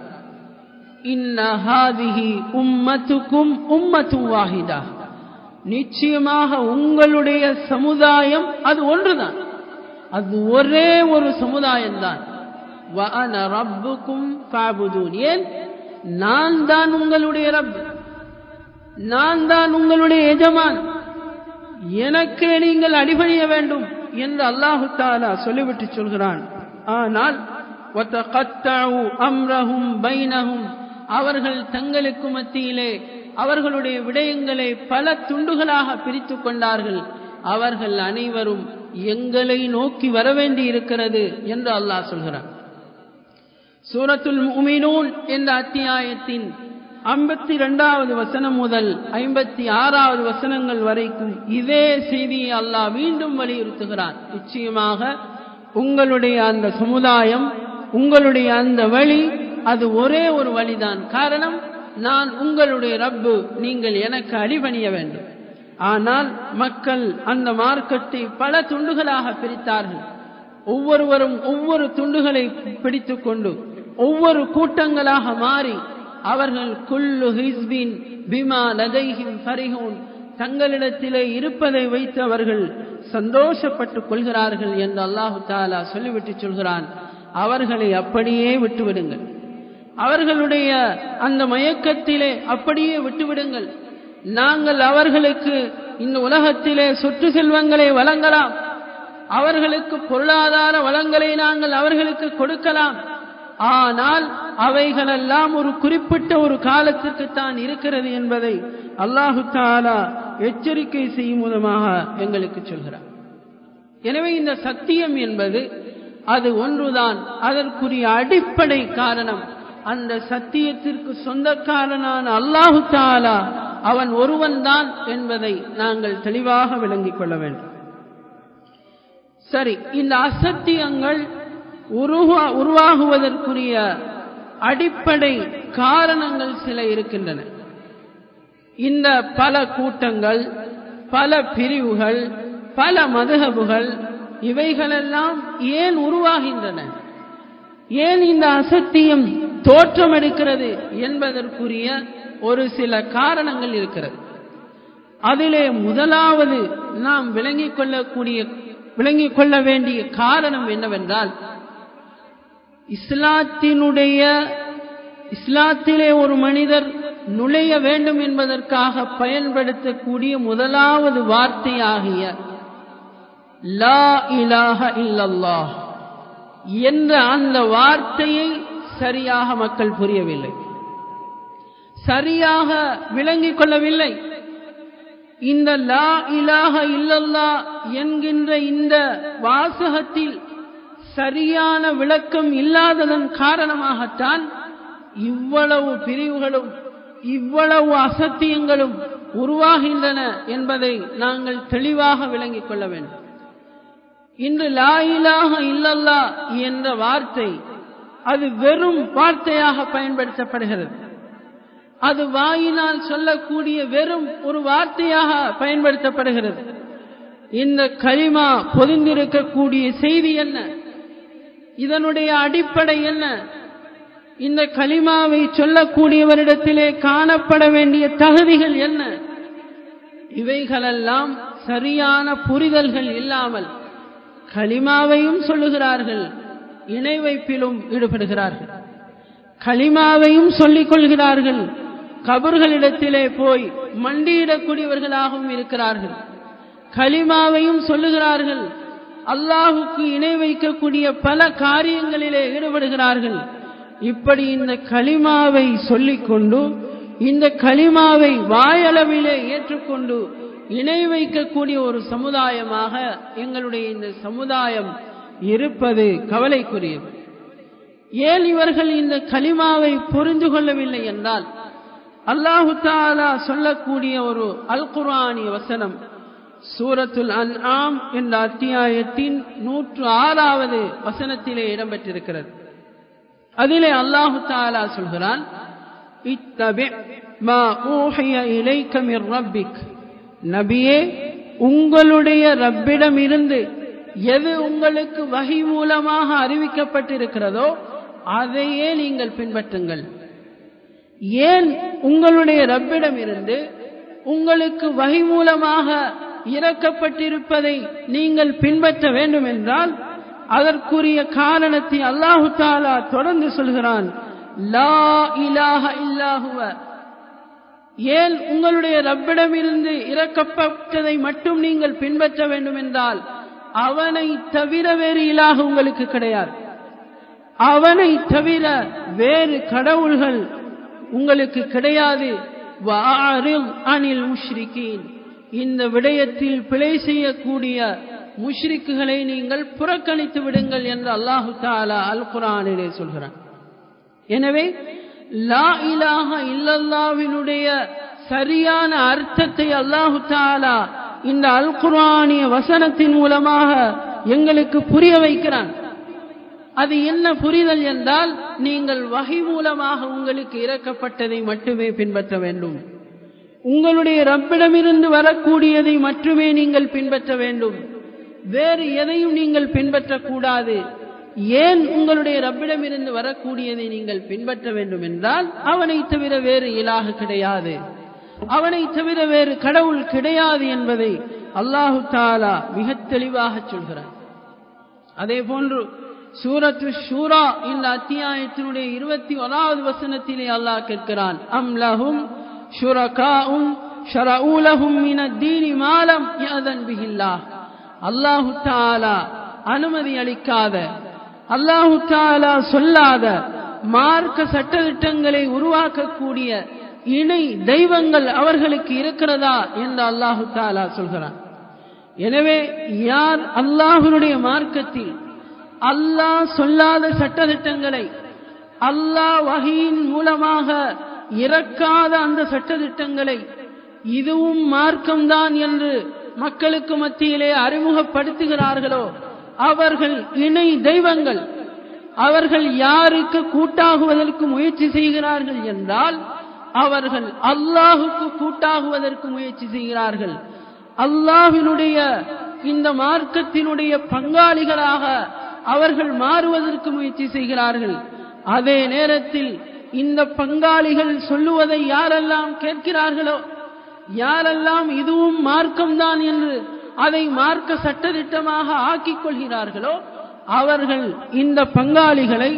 இன்னஹாதிஹி உம்மத்துக்கும் உம்மத்தும் வாஹிதா நிச்சயமாக உங்களுடைய சமுதாயம் அது ஒன்றுதான் அது ஒரே ஒரு சமுதாயம்தான் வஅன ரப்புக்கும் ஃபஅபுதூன் ஏன் நான் தான் உங்களுடைய ரப் நான் தான் உங்களுடைய எஜமான் எனக்கே நீங்கள் அடிபணிய வேண்டும் என்று அல்லாஹு தாலா சொல்லிவிட்டு சொல்கிறான் ஆனால் அம்ரஹும் பைனஹும் அவர்கள் தங்களுக்கு மத்தியிலே அவர்களுடைய விடயங்களை பல துண்டுகளாக பிரித்து கொண்டார்கள் அவர்கள் அனைவரும் எங்களை நோக்கி வரவேண்டி இருக்கிறது என்று அல்லாஹ் சொல்கிறார் சூரத்துல் முமினூன் என்ற அத்தியாயத்தின் ஐம்பத்தி இரண்டாவது வசனம் முதல் ஐம்பத்தி ஆறாவது வசனங்கள் வரைக்கும் இதே செய்தியை அல்லாஹ் மீண்டும் வலியுறுத்துகிறான் நிச்சயமாக உங்களுடைய அந்த சமுதாயம் உங்களுடைய அந்த வழி அது ஒரே ஒரு வழிதான் காரணம் நான் உங்களுடைய ரப்பு நீங்கள் எனக்கு அடிபணிய வேண்டும் ஆனால் மக்கள் அந்த மார்க்கத்தை பல துண்டுகளாக பிரித்தார்கள் ஒவ்வொருவரும் ஒவ்வொரு துண்டுகளை பிடித்துக் கொண்டு ஒவ்வொரு கூட்டங்களாக மாறி அவர்கள் குல்லு ஹிஸ்பின் பிமா லதைஹிம் ஃபரிஹூன் தங்களிடத்திலே இருப்பதை வைத்து அவர்கள் சந்தோஷப்பட்டுக் கொள்கிறார்கள் என்று அல்லாஹு தாலா சொல்லிவிட்டு சொல்கிறான் அவர்களை அப்படியே விட்டுவிடுங்கள் அவர்களுடைய அந்த மயக்கத்திலே அப்படியே விட்டுவிடுங்கள் நாங்கள் அவர்களுக்கு இந்த உலகத்திலே சொத்து செல்வங்களை வழங்கலாம் அவர்களுக்கு பொருளாதார வளங்களை நாங்கள் அவர்களுக்கு கொடுக்கலாம் ஆனால் அவைகளெல்லாம் ஒரு குறிப்பிட்ட ஒரு காலத்திற்கு தான் இருக்கிறது என்பதை அல்லாஹு தாலா எச்சரிக்கை செய்யும் விதமாக எங்களுக்கு சொல்கிறார் எனவே இந்த சத்தியம் என்பது அது ஒன்றுதான் அதற்குரிய அடிப்படை காரணம் அந்த சத்தியத்திற்கு சொந்தக்காரனான அல்லாஹு தாலா அவன் ஒருவன்தான் என்பதை நாங்கள் தெளிவாக விளங்கிக் கொள்ள வேண்டும் சரி இந்த அசத்தியங்கள் உருவா உருவாகுவதற்குரிய அடிப்படை காரணங்கள் சில இருக்கின்றன இந்த பல கூட்டங்கள் பல பிரிவுகள் பல மதுகபுகள் இவைகளெல்லாம் ஏன் உருவாகின்றன ஏன் இந்த அசத்தியம் தோற்றம் எடுக்கிறது என்பதற்குரிய ஒரு சில காரணங்கள் இருக்கிறது அதிலே முதலாவது நாம் விளங்கிக் கொள்ளக்கூடிய விளங்கிக் கொள்ள வேண்டிய காரணம் என்னவென்றால் இஸ்லாத்தினுடைய இஸ்லாத்திலே ஒரு மனிதர் நுழைய வேண்டும் என்பதற்காக பயன்படுத்தக்கூடிய முதலாவது வார்த்தையாகிய லா இலாஹ இல்லல்லாஹ் என்ற அந்த வார்த்தையை சரியாக மக்கள் புரியவில்லை சரியாக விளங்கிக் கொள்ளவில்லை இந்த லா இலாஹ இல்லல்லா என்கின்ற இந்த வாசகத்தில் சரியான விளக்கம் இல்லாததன் காரணமாகத்தான் இவ்வளவு பிரிவுகளும் இவ்வளவு அசத்தியங்களும் உருவாகின்றன என்பதை நாங்கள் தெளிவாக விளங்கிக் கொள்ள வேண்டும் இன்று லா இலாஹ இல்லல்லா என்ற வார்த்தை அது வெறும் வார்த்தையாக பயன்படுத்தப்படுகிறது அது வாயினால் சொல்லக்கூடிய வெறும் ஒரு வார்த்தையாக பயன்படுத்தப்படுகிறது இந்த கலிமா பொதிந்திருக்கக்கூடிய செய்தி என்ன இதனுடைய அடிப்படை என்ன இந்த கலிமாவை சொல்லக்கூடியவரிடத்திலே காணப்பட வேண்டிய தகுதிகள் என்ன இவைகளெல்லாம் சரியான புரிதல்கள் இல்லாமல் கலிமாவையும் சொல்லுகிறார்கள் இணை வைப்பிலும் ஈடுபடுகிறார்கள் கலிமாவையும் சொல்லிக் கொள்கிறார்கள் கபர்களிடத்திலே போய் மண்டியிடக்கூடியவர்களாகவும் இருக்கிறார்கள் கலிமாவையும் சொல்லுகிறார்கள் அல்லாஹுக்கு இணை வைக்கக்கூடிய பல காரியங்களிலே ஈடுபடுகிறார்கள் இப்படி இந்த கலிமாவை சொல்லிக்கொண்டு இந்த கலிமாவை வாயளவிலே ஏற்றுக்கொண்டு இணை வைக்கக்கூடிய ஒரு சமுதாயமாக எங்களுடைய இந்த சமுதாயம் இருப்பது கவலைக்குரியது ஏன் இவர்கள் இந்த கலிமாவை புரிந்து கொள்ளவில்லை என்றால் அல்லாஹு தாலா சொல்லக்கூடிய ஒரு அல் குர்ஆனிய வசனம் சூரத்துல் அன் ஆம் என்ற அத்தியாயத்தின் நூற்று ஆறாவது வசனத்திலே இடம்பெற்றிருக்கிறது அதிலே அல்லாஹு தாலா சொல்கிறான் இத்தபி மா ஊஹிய இலைக்க மிர் ரப்பிக் நபியே உங்களுடைய ரப்பிடம் இருந்து எது உங்களுக்கு வகை மூலமாக அறிவிக்கப்பட்டிருக்கிறதோ அதையே நீங்கள் பின்பற்றுங்கள் ஏன் உங்களுடைய ரப்பிடம் இருந்து உங்களுக்கு வகை மூலமாக இறக்கப்பட்டிருப்பதை நீங்கள் பின்பற்ற வேண்டும் என்றால் அதற்குரிய காரணத்தை அல்லாஹு தாலா தொடர்ந்து சொல்கிறான் லா இலாஹ இல்லாஹுவ ஏன் உங்களுடைய ரப்பிடமிருந்து இறக்கப்பட்டதை மட்டும் நீங்கள் பின்பற்ற வேண்டும் என்றால் அவனை தவிர வேறு இலாக உங்களுக்கு கிடையாது அவனை தவிர வேறு கடவுள்கள் உங்களுக்கு கிடையாது அனில் முஷ்ரிகீன் இந்த விடயத்தில் பிழை செய்யக்கூடிய முஷ்ரிக்குகளை நீங்கள் புறக்கணித்து விடுங்கள் என்று அல்லாஹு தாலா அல் குரானிலே சொல்கிறான் எனவே லா இலாஹ இல்லல்லாவினுடைய சரியான அர்த்தத்தை அல்லாஹு தாலா இந்த அல் குர்ஆனிய வசனத்தின் மூலமாக எங்களுக்கு புரிய வைக்கிறான் அது என்ன புரிதல் என்றால் நீங்கள் வகை மூலமாக உங்களுக்கு இறக்கப்பட்டதை மட்டுமே பின்பற்ற வேண்டும் உங்களுடைய ரப்பிடமிருந்து வரக்கூடியதை மட்டுமே நீங்கள் பின்பற்ற வேண்டும் வேறு எதையும் நீங்கள் பின்பற்றக்கூடாது ஏன் உங்களுடைய ரப்பிடமிருந்து வரக்கூடியதை நீங்கள் பின்பற்ற வேண்டும் என்றால் அவனை தவிர வேறு இலாக கிடையாது அவனை தவிர வேறு கடவுள் கிடையாது என்பதை அல்லாஹு தாலா மிக தெளிவாக சொல்கிறார் அதே போன்று சூரத்து ஷூரா இந்த அத்தியாயத்தினுடைய இருபத்தி ஒராவது வசனத்திலே அல்லாஹ் கேட்கிறான் அம் லஹும் ஷுரகாஉம் ஷரஊலஹும் மின தீனி மாலம் யதன் பிஹில்லாஹ் அல்லாஹு தாலா அனுமதி அளிக்காத அல்லாஹு தாலா சொல்லாத மார்க்க சட்டத்திட்டங்களை உருவாக்கக்கூடிய இணை தெய்வங்கள் அவர்களுக்கு இருக்கிறதா என்று அல்லாஹு தாலா சொல்கிறான் எனவே யார் அல்லாஹுடைய மார்க்கத்தில் அல்லாஹ் சொல்லாத சட்டத்திட்டங்களை அல்லாஹ் வகையின் மூலமாக இறக்காத அந்த சட்டத்திட்டங்களை இதுவும் மார்க்கம்தான் என்று மக்களுக்கு மத்தியிலே அறிமுகப்படுத்துகிறார்களோ அவர்கள் இணை தெய்வங்கள் அவர்கள் யாருக்கு கூட்டாகுவதற்கு முயற்சி செய்கிறார்கள் என்றால் அவர்கள் அல்லாஹுக்கு கூட்டாகுவதற்கு முயற்சி செய்கிறார்கள் அல்லாஹினுடைய இந்த மார்க்கத்தினுடைய பங்காளிகளாக அவர்கள் மாறுவதற்கு முயற்சி செய்கிறார்கள் அதே நேரத்தில் இந்த பங்காளிகள் சொல்லுவதை யாரெல்லாம் கேட்கிறார்களோ யாரெல்லாம் இதுவும் மார்க்கம்தான் என்று அதை மார்க்க சட்டத்திட்டமாக ஆக்கிக் கொள்கிறார்களோ அவர்கள் இந்த பங்காளிகளை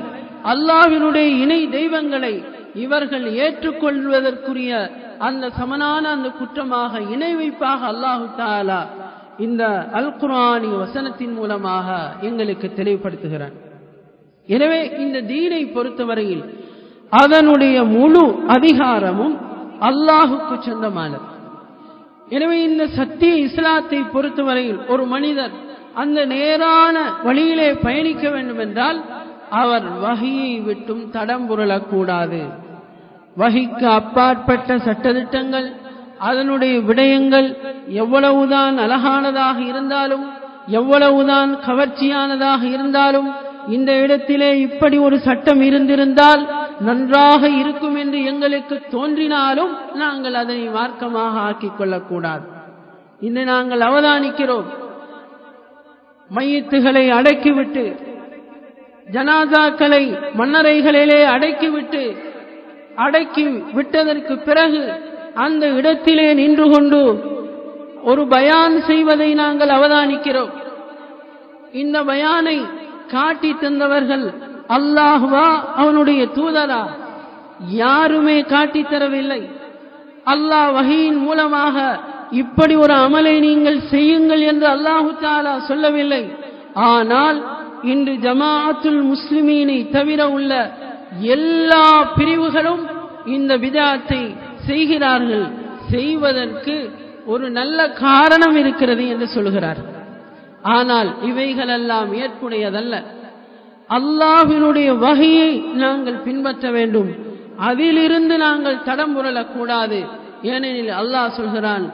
அல்லாஹ்வினுடைய இணை தெய்வங்களை இவர்கள் ஏற்றுக்கொள்வதற்குரிய அந்த சமனான அந்த குற்றமாக இணை வைப்பாக அல்லாஹு தாலா இந்த அல் குரானி வசனத்தின் மூலமாக எங்களுக்கு தெளிவுபடுத்துகிறான் எனவே இந்த தீனை பொறுத்தவரையில் அதனுடைய முழு அதிகாரமும் அல்லாஹுக்கு சொந்தமானது எனவே இந்த சத்திய இஸ்லாத்தை பொறுத்தவரையில் ஒரு மனிதர் அந்த நேரான வழியிலே பயணிக்க வேண்டும் என்றால் அவர் வகையை விட்டும் தடம் புரளக்கூடாது வகைக்கு அப்பாற்பட்ட சட்டதிட்டங்கள் அதனுடைய விடயங்கள் எவ்வளவுதான் அழகானதாக இருந்தாலும் எவ்வளவுதான் கவர்ச்சியானதாக இருந்தாலும் இந்த இடத்திலே இப்படி ஒரு சட்டம் இருந்திருந்தால் நன்றாக இருக்கும் என்று எங்களுக்கு தோன்றினாலும் நாங்கள் அதனை மார்க்கமாக ஆக்கிக் கொள்ளக்கூடாது இன்று நாங்கள் அவதானிக்கிறோம் மையத்துகளை அடக்கிவிட்டு ஜனாதாக்களை மன்னரைகளிலே அடக்கிவிட்டு அடக்கி விட்டதற்கு பிறகு அந்த இடத்திலே நின்று கொண்டு ஒரு பயான் செய்வதை நாங்கள் அவதானிக்கிறோம் இந்த பயானை காட்டி தந்தவர்கள் அல்லாஹுவா அவனுடைய தூதரா யாருமே காட்டி தரவில்லை அல்லாஹ் வகையின் மூலமாக இப்படி ஒரு அமலை நீங்கள் செய்யுங்கள் என்று அல்லாஹு தாலா சொல்லவில்லை ஆனால் இன்று ஜமாஅத்துல் முஸ்லிமீனை தவிர உள்ள எல்லா பிரிவுகளும் இந்த விதாத்தை செய்கிறார்கள் செய்வதற்கு ஒரு நல்ல காரணம் இருக்கிறது என்று சொல்கிறார் ஆனால் இவைகளெல்லாம் ஏற்புடையதல்ல அல்லாஹினுடைய வகையை நாங்கள் பின்பற்ற வேண்டும் அதிலிருந்து நாங்கள் தடம் புரளக்கூடாது ஏனெனில் அல்லாஹ் சொல்கிறான்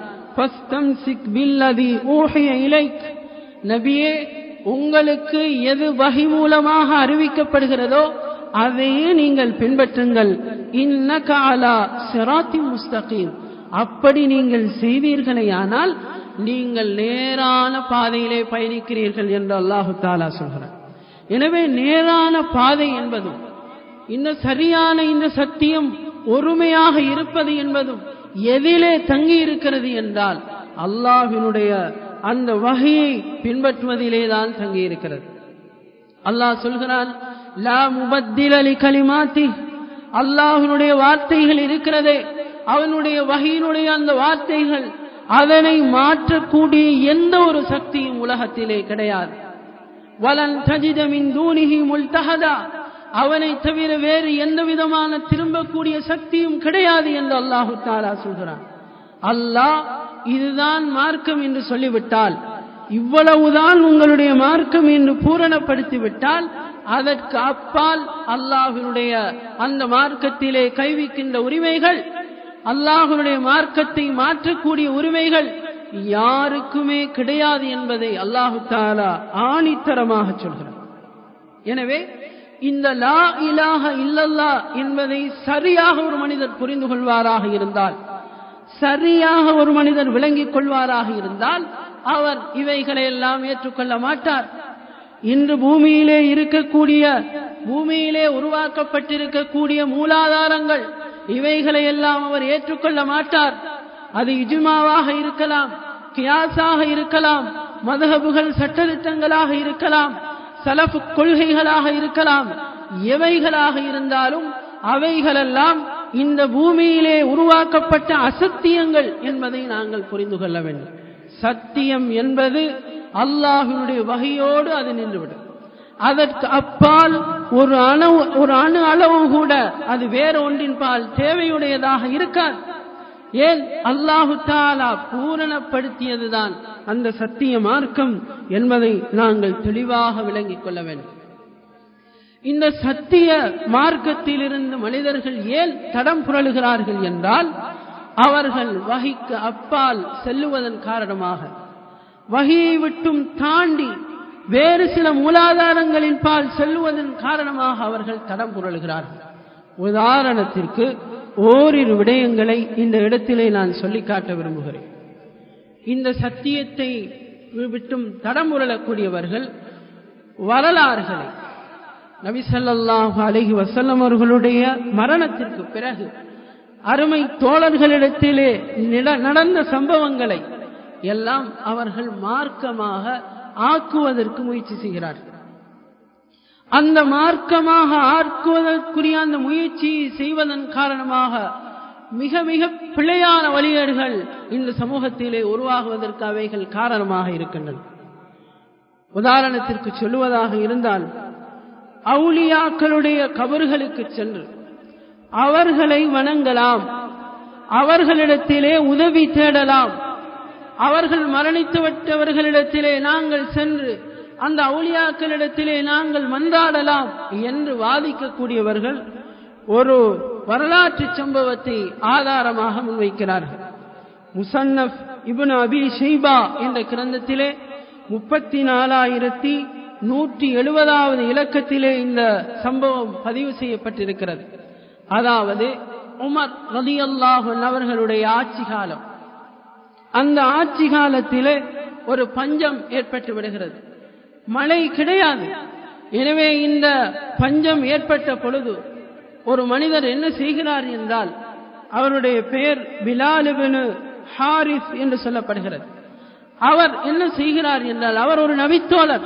நபியே உங்களுக்கு எது வகை மூலமாக அறிவிக்கப்படுகிறதோ அதையே நீங்கள் பின்பற்றுங்கள் இன்னக அலா சிராத்தி முஸ்தகீம் அப்படி நீங்கள் செய்வீர்களே ஆனால் நீங்கள் நேரான பாதையிலே பயணிக்கிறீர்கள் என்று அல்லாஹு தாலா சொல்கிறார் எனவே நேரான பாதை என்பதும் இந்த சரியான இந்த சத்தியம் ஒருமையாக இருப்பது என்பதும் எதிலே தங்கி இருக்கிறது என்றால் அல்லாஹினுடைய அந்த வகையை பின்பற்றுவதிலே தான் தங்கி இருக்கிறது அல்லாஹ் சொல்கிறான் லா முபத்தில லி கலிமாத்தி அல்லாஹ்வினுடைய வார்த்தைகள் இருக்கிறதே அவனுடைய வகையினுடைய அந்த வார்த்தைகள் அதனை மாற்றக்கூடிய எந்த ஒரு சக்தியும் உலகத்திலே கிடையாது வலன் தஜித மின் தூணிகி முல்தஹதா அவனை தவிர வேறு எந்த விதமான திரும்பக்கூடிய சக்தியும் கிடையாது என்று அல்லாஹு தாலா சொல்கிறான் அல்லாஹ் இதுதான் மார்க்கம் என்று சொல்லிவிட்டால் இவ்வளவுதான் உங்களுடைய மார்க்கம் என்று பூரணப்படுத்தி விட்டால் அதற்கு அப்பால் அல்லாஹினுடைய அந்த மார்க்கத்திலே கைவிக்கின்ற உரிமைகள் அல்லாஹனுடைய மார்க்கத்தை மாற்றக்கூடிய உரிமைகள் யாருக்குமே கிடையாது என்பதை அல்லாஹு தாலா ஆணித்தரமாக சொல்கிறார் எனவே இந்த லா இலாக இல்லல்லா என்பதை சரியாக ஒரு மனிதர் புரிந்து கொள்வாராக இருந்தால் சரியாக ஒரு மனிதர் விளங்கிக் கொள்வாராக இருந்தால் அவர் இவைகளை எல்லாம் ஏற்றுக்கொள்ள மாட்டார் இன்று பூமியிலே இருக்கக்கூடிய பூமியிலே உருவாக்கப்பட்டிருக்கக்கூடிய மூலாதாரங்கள் இவைகளை எல்லாம் அவர் ஏற்றுக்கொள்ள மாட்டார் அது இஜுமாவாக இருக்கலாம் கியாசாக இருக்கலாம் மதகபுகள் சட்டத்திட்டங்களாக இருக்கலாம் சலஃபு கொள்கைகளாக இருக்கலாம் எவைகளாக இருந்தாலும் அவைகளெல்லாம் இந்த பூமியிலே உருவாக்கப்பட்ட அசத்தியங்கள் என்பதை நாங்கள் புரிந்து கொள்ள வேண்டும் சத்தியம் என்பது அல்லாஹினுடைய வகையோடு அது நின்றுவிடும் அதற்கு அப்பால் ஒரு அணு ஒரு அணு அளவு கூட அது வேற ஒன்றின் பால் தேவையுடையதாக இருக்காது ஏன் அல்லாஹு தாலா பூரணப்படுத்தியதுதான் அந்த சத்திய மார்க்கம் என்பதை நாங்கள் தெளிவாக விளங்கிக் கொள்ள வேண்டும் இந்த சத்திய மார்க்கத்திலிருந்து மனிதர்கள் ஏன் தடம் புரளுகிறார்கள் என்றால் அவர்கள் வகைக்கு அப்பால் செல்லுவதன் காரணமாக வகையை விட்டும் தாண்டி வேறு சில மூலாதாரங்களின் பால் செல்லுவதன் காரணமாக அவர்கள் தடம் புரளுகிறார்கள் உதாரணத்திற்கு ஓரிரு விடயங்களை இந்த இடத்திலே நான் சொல்லிக் காட்ட விரும்புகிறேன் இந்த சத்தியத்தை விட்டும் தடம் புரளக்கூடியவர்கள் வரலாறுகளை நபிசல்லாஹு அலஹி வசல்லம் அவர்களுடைய மரணத்திற்கு பிறகு அருமை தோழர்களிடத்திலே நடந்த சம்பவங்களை எல்லாம் அவர்கள் மார்க்கமாக ஆக்குவதற்கு முயற்சி செய்கிறார்கள் அந்த மார்க்கமாக ஆர்க்குவதற்குரிய அந்த முயற்சியை செய்வதன் காரணமாக மிக மிக பிழையான வழிகேடுகள் இந்த சமூகத்திலே உருவாகுவதற்கு அவைகள் காரணமாக இருக்கின்றன உதாரணத்திற்கு சொல்லுவதாக இருந்தால் அவுலியாக்களுடைய கபர்களுக்கு சென்று அவர்களை வணங்கலாம் அவர்களிடத்திலே உதவி தேடலாம் அவர்கள் மரணித்து விட்டவர்களிடத்திலே நாங்கள் சென்று அந்த அவுளியாக்களிடத்திலே நாங்கள் மன்றாடலாம் என்று வாதிக்கக்கூடியவர்கள் ஒரு வரலாற்று சம்பவத்தை ஆதாரமாக முன்வைக்கிறார்கள் முசன்னப் இபுன் அபி ஷெய்பா என்ற கிரந்தத்திலே முப்பத்தி நாலாயிரத்தி நூற்றி எழுபதாவது இலக்கத்திலே இந்த சம்பவம் பதிவு செய்யப்பட்டிருக்கிறது அதாவது உமர் ரதியல்லாஹன் அவர்களுடைய ஆட்சி காலம் அந்த ஆட்சி காலத்திலே ஒரு பஞ்சம் ஏற்பட்டு விடுகிறது மழை கிடையாது எனவே இந்த பஞ்சம் ஏற்பட்ட பொழுது ஒரு மனிதர் என்ன செய்கிறார் என்றால் அவருடைய பெயர் பிலாலுபினு ஹாரிஸ் என்று சொல்லப்படுகிறது அவர் என்ன செய்கிறார் என்றால் அவர் ஒரு நபித்தோழர்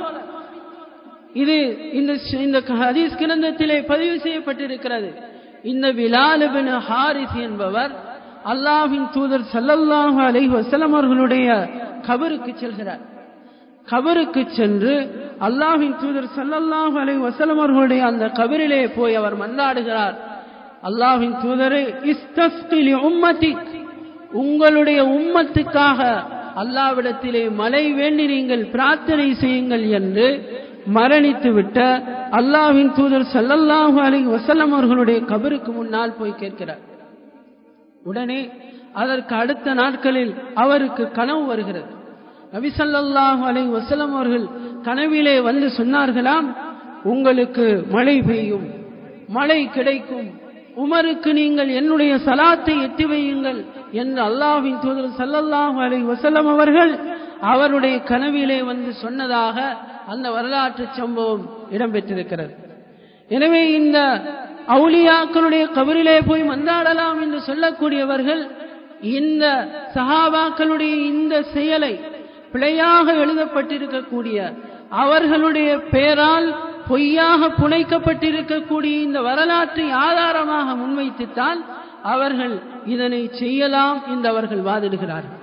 இது இந்த இந்த ஹதீஸ் கிரந்தத்திலே பதிவு செய்யப்பட்டிருக்கிறது இந்த பிலாலுபின் ஹாரிஸ் என்பவர் அல்லாஹின் தூதர் சல்லல்லாஹு அலைஹி வஸல்லம் அவர்களுடைய கபருக்கு செல்கிறார் கபருக்கு சென்று அல்லாஹின் தூதர் சல்லல்லாஹு அலைஹி வஸல்லம் அவர்களுடைய அந்த கபரிலே போய் அவர் மன்றாடுகிறார் அல்லாஹின் தூதரே இஸ்தஸ்கிலி உம்மதி உங்களுடைய உம்மத்துக்காக அல்லாவிடத்திலே மழை வேண்டி நீங்கள் பிரார்த்தனை செய்யுங்கள் என்று மரணித்துவிட்ட அல்லாஹ்வின் தூதர் சல்லல்லாஹு அலைஹி வஸல்லம் அவர்களுடைய கபருக்கு முன்னால் போய் கேட்கிறார் உடனே அதற்கு அடுத்த நாட்களில் அவருக்கு கனவு வருகிறது நபி ஸல்லல்லாஹு அலைஹி வஸல்லம் அவர்கள் கனவிலே வந்து சொன்னார்களாம் உங்களுக்கு மழை பெய்யும் மழை கிடைக்கும் உமருக்கு நீங்கள் என்னுடைய சலாத்தை எட்டி வையுங்கள் என்று அல்லாஹ்வின் தூதர் சல்லல்லாஹு அலைஹி வஸல்லம் அவர்கள் அவருடைய கனவிலே வந்து சொன்னதாக அந்த வரலாற்று சம்பவம் இடம்பெற்றிருக்கிறது எனவே இந்த அவுலியாக்களுடைய கபரிலே போய் மந்தாடலாம் என்று சொல்லக்கூடியவர்கள் இந்த சஹாபாக்களுடைய இந்த செயலை பிழையாக எழுதப்பட்டிருக்கக்கூடிய அவர்களுடைய பெயரால் பொய்யாக புனைக்கப்பட்டிருக்கக்கூடிய இந்த வரலாற்றை ஆதாரமாக முன்வைத்துத்தான் அவர்கள் இதனை செய்யலாம் என்று அவர்கள் வாதிடுகிறார்கள்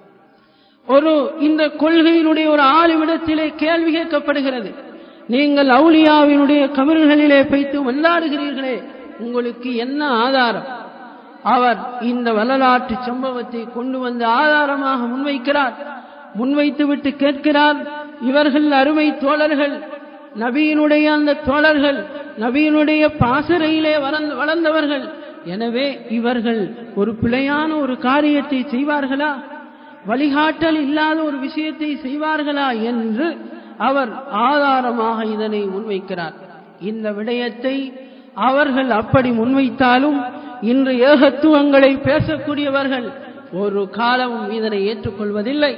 ஒரு இந்த கொள்கையினுடைய ஒரு ஆளுமிடத்திலே கேள்வி கேட்கப்படுகிறது நீங்கள் அவுலியாவினுடைய கபர்களிலே வைத்து மல்லாடுகிறீர்களே உங்களுக்கு என்ன ஆதாரம் அவர் இந்த வரலாற்று சம்பவத்தை கொண்டு வந்து ஆதாரமாக முன்வைக்கிறார் முன்வைத்துவிட்டு கேட்கிறார் இவர்கள் அருமை தோழர்கள் நபியினுடைய அந்த தோழர்கள் நபியினுடைய பாசறையிலே வளர்ந்து வளர்ந்தவர்கள் எனவே இவர்கள் ஒரு பிழையான ஒரு காரியத்தை செய்வார்களா வழிகாட்டல் இல்லாத ஒரு விஷயத்தை செய்வார்களா என்று அவர் ஆதாரமாக இதனை முன்வைக்கிறார் இந்த விடயத்தை அவர்கள் அப்படி முன்வைத்தாலும் இன்று ஏகத்துவங்களை பேசக்கூடியவர்கள் ஒரு காலமும் இதனை ஏற்றுக்கொள்வதில்லை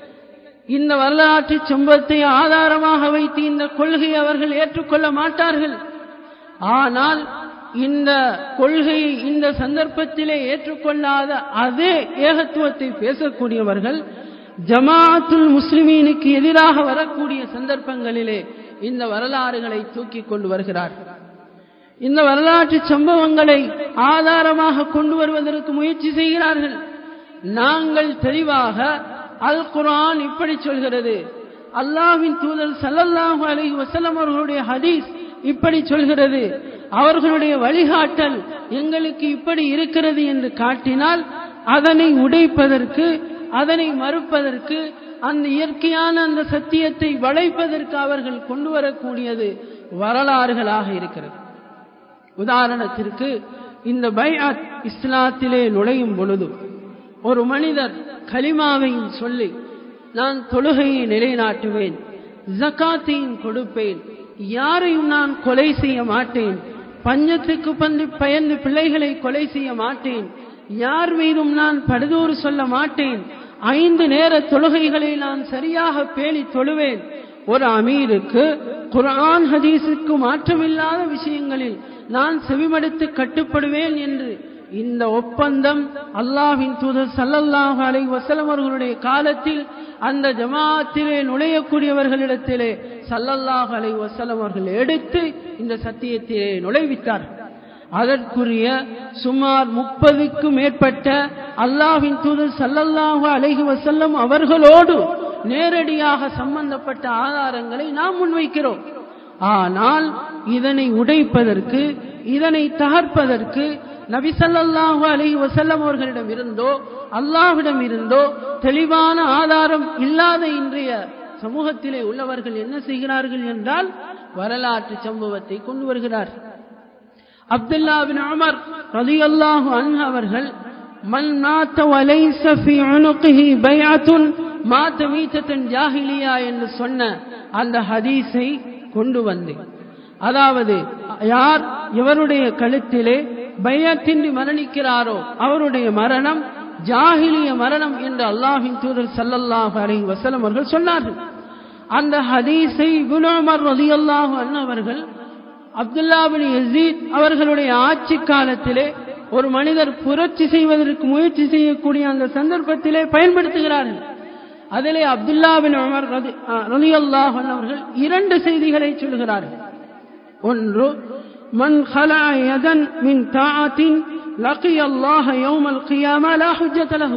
இந்த வரலாற்று சம்பவத்தை ஆதாரமாக வைத்து இந்த கொள்கையை அவர்கள் ஏற்றுக்கொள்ள மாட்டார்கள் ஆனால் இந்த கொள்கையை இந்த சந்தர்ப்பத்திலே ஏற்றுக்கொள்ளாத அதே ஏகத்துவத்தை பேசக்கூடியவர்கள் ஜமாத்துல் முஸ்லிமீனுக்கு எதிராக வரக்கூடிய சந்தர்ப்பங்களிலே இந்த வரலாறுகளை தூக்கி கொண்டு வருகிறார்கள் இந்த வரலாற்று சம்பவங்களை ஆதாரமாக கொண்டு வருவதற்கு முயற்சி செய்கிறார்கள் நாங்கள் தெளிவாக அல் குரான் இப்படி சொல்கிறது அல்லாவின் தூதர் சல்லல்லாஹு அலைஹி வஸல்லம் அவர்களுடைய ஹதீஸ் இப்படி சொல்கிறது அவர்களுடைய வழிகாட்டல் எங்களுக்கு இப்படி இருக்கிறது என்று காட்டினால் அதனை உடைப்பதற்கு அதனை மறுப்பதற்கு அந்த இயற்கையான அந்த சத்தியத்தை வளைப்பதற்கு அவர்கள் கொண்டு வரக்கூடியது வரலாறுகளாக இருக்கிறது உதாரணத்திற்கு இந்த பைஅத் இஸ்லாத்திலே நுழையும் பொழுது ஒரு மனிதர் கலிமாவையும் சொல்லி நான் தொழுகையை நிலைநாட்டுவேன் ஜக்காத்தையும் கொடுப்பேன் யாரையும் நான் கொலை செய்ய மாட்டேன் பஞ்சத்துக்கு பந்து பயந்து பிள்ளைகளை கொலை செய்ய மாட்டேன் யார் மீதும் நான் படுதூறு சொல்ல மாட்டேன் ஐந்து நேர தொழுகைகளை நான் சரியாக பேணி தொழுவேன் ஒரு அமீருக்கு குர்ஆன் ஹதீஸுக்கு மாற்றமில்லாத விஷயங்களில் நான் செவிமடுத்து கட்டுப்படுவேன் என்று இந்த ஒப்பந்தம் அல்லாஹ்வின் தூதர் ஸல்லல்லாஹு அலைஹி வஸல்லம் அவர்களுடைய காலத்தில் அந்த ஜமாஅத்திலே நுழையக்கூடியவர்களிடத்திலே ஸல்லல்லாஹு அலைஹி வஸல்லம் அவர்கள் எடுத்து இந்த சத்தியத்திலே நுழைவித்தார் அதற்குரிய சுமார் முப்பதுக்கும் மேற்பட்ட அல்லாஹ்வின் தூதர் ஸல்லல்லாஹு அலைஹி வஸல்லம் அவர்களோடு நேரடியாக சம்பந்தப்பட்ட ஆதாரங்களை நாம் முன்வைக்கிறோம் ஆனால் இதனை உடைப்பதற்கு இதனை தகர்ப்பதற்கு நபி ஸல்லல்லாஹு அலைஹி வஸல்லம் அவர்களிடம் இருந்தோ அல்லாஹ்விடம் இருந்தோ தெளிவான ஆதாரம் இல்லாத இன்றைய சமூகத்திலே உள்ளவர்கள் என்ன செய்கிறார்கள் என்றால் வரலாற்று சம்பவத்தை கொண்டு வருகிறார் அப்துல்லா பின் உமர் ரலியல்லாஹு அன்ஹு அவர்கள் மன் மாத்த வலைஸ ஃபீ உனுகிஹி பைஅத்துன் மாத்த மீத்தத்தன் ஜாஹிலியா என்று சொன்ன அந்த ஹதீஸை கொண்டு வந்தேன் அதாவது யார் இவருடைய கழுத்திலே பயத்தின்றி மரணிக்கிறாரோ அவருடைய மரணம் ஜாஹிலிய மரணம் என்று அல்லாஹின் தூதர் ஸல்லல்லாஹு அலைஹி வஸல்லம் அவர்கள் சொன்னார்கள் அந்த ஹதீஸை இப்னு உமர் ரலியல்லாஹு அன்ஹு அவர்கள் அப்துல்லா பின் யசீத் அவர்களுடைய ஆட்சி காலத்திலே ஒரு மனிதர் புரட்சி செய்வதற்கு முயற்சி செய்யக்கூடிய அந்த சந்தர்ப்பத்திலே பயன்படுத்துகிறார்கள் அதிலே அப்துல்லா பின் உமர் ரலியல்லாஹு அன்ஹு அவர்கள் இரண்டு செய்திகளை சொல்கிறார்கள் ஒன்று மன் خلع يدا من طاعة لقي الله يوم القيامة لا حجة له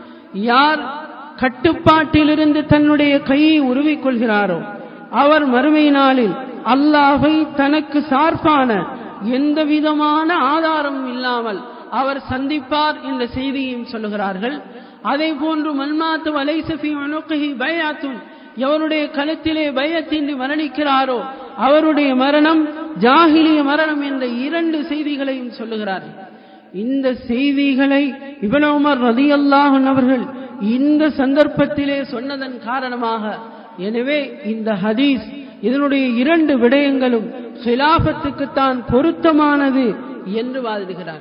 யார் கட்டுப்பாட்டிலிருந்து தன்னுடைய கையை உருவிக் கொள்கிறாரோ அவர் மறுமை நாளில் அல்லாஹை தனக்கு சார்பான எந்த விதமான ஆதாரமும் இல்லாமல் அவர் சந்திப்பார் என்ற செய்தியையும் சொல்லுகிறார்கள் அதே போன்று மன்மாத்து வலைசஃபி அணுக்கி பயாத்துன் எவருடைய கழுத்திலே பயத்தின்றி மரணிக்கிறாரோ அவருடைய மரணம் ஜாகிலிய மரணம் என்ற இரண்டு செய்திகளையும் சொல்லுகிறார்கள் இந்த செய்திகளை இபன் உமர் ரதியல்லாஹன் அவர்கள் இந்த சந்தர்ப்பத்திலே சொன்னதன் காரணமாக எனவே இந்த ஹதீஸ் இதனுடைய இரண்டு விடயங்களும் ஹிலாபத்துக்குத்தான் பொருத்தமானது என்று வாதிடுகிறார்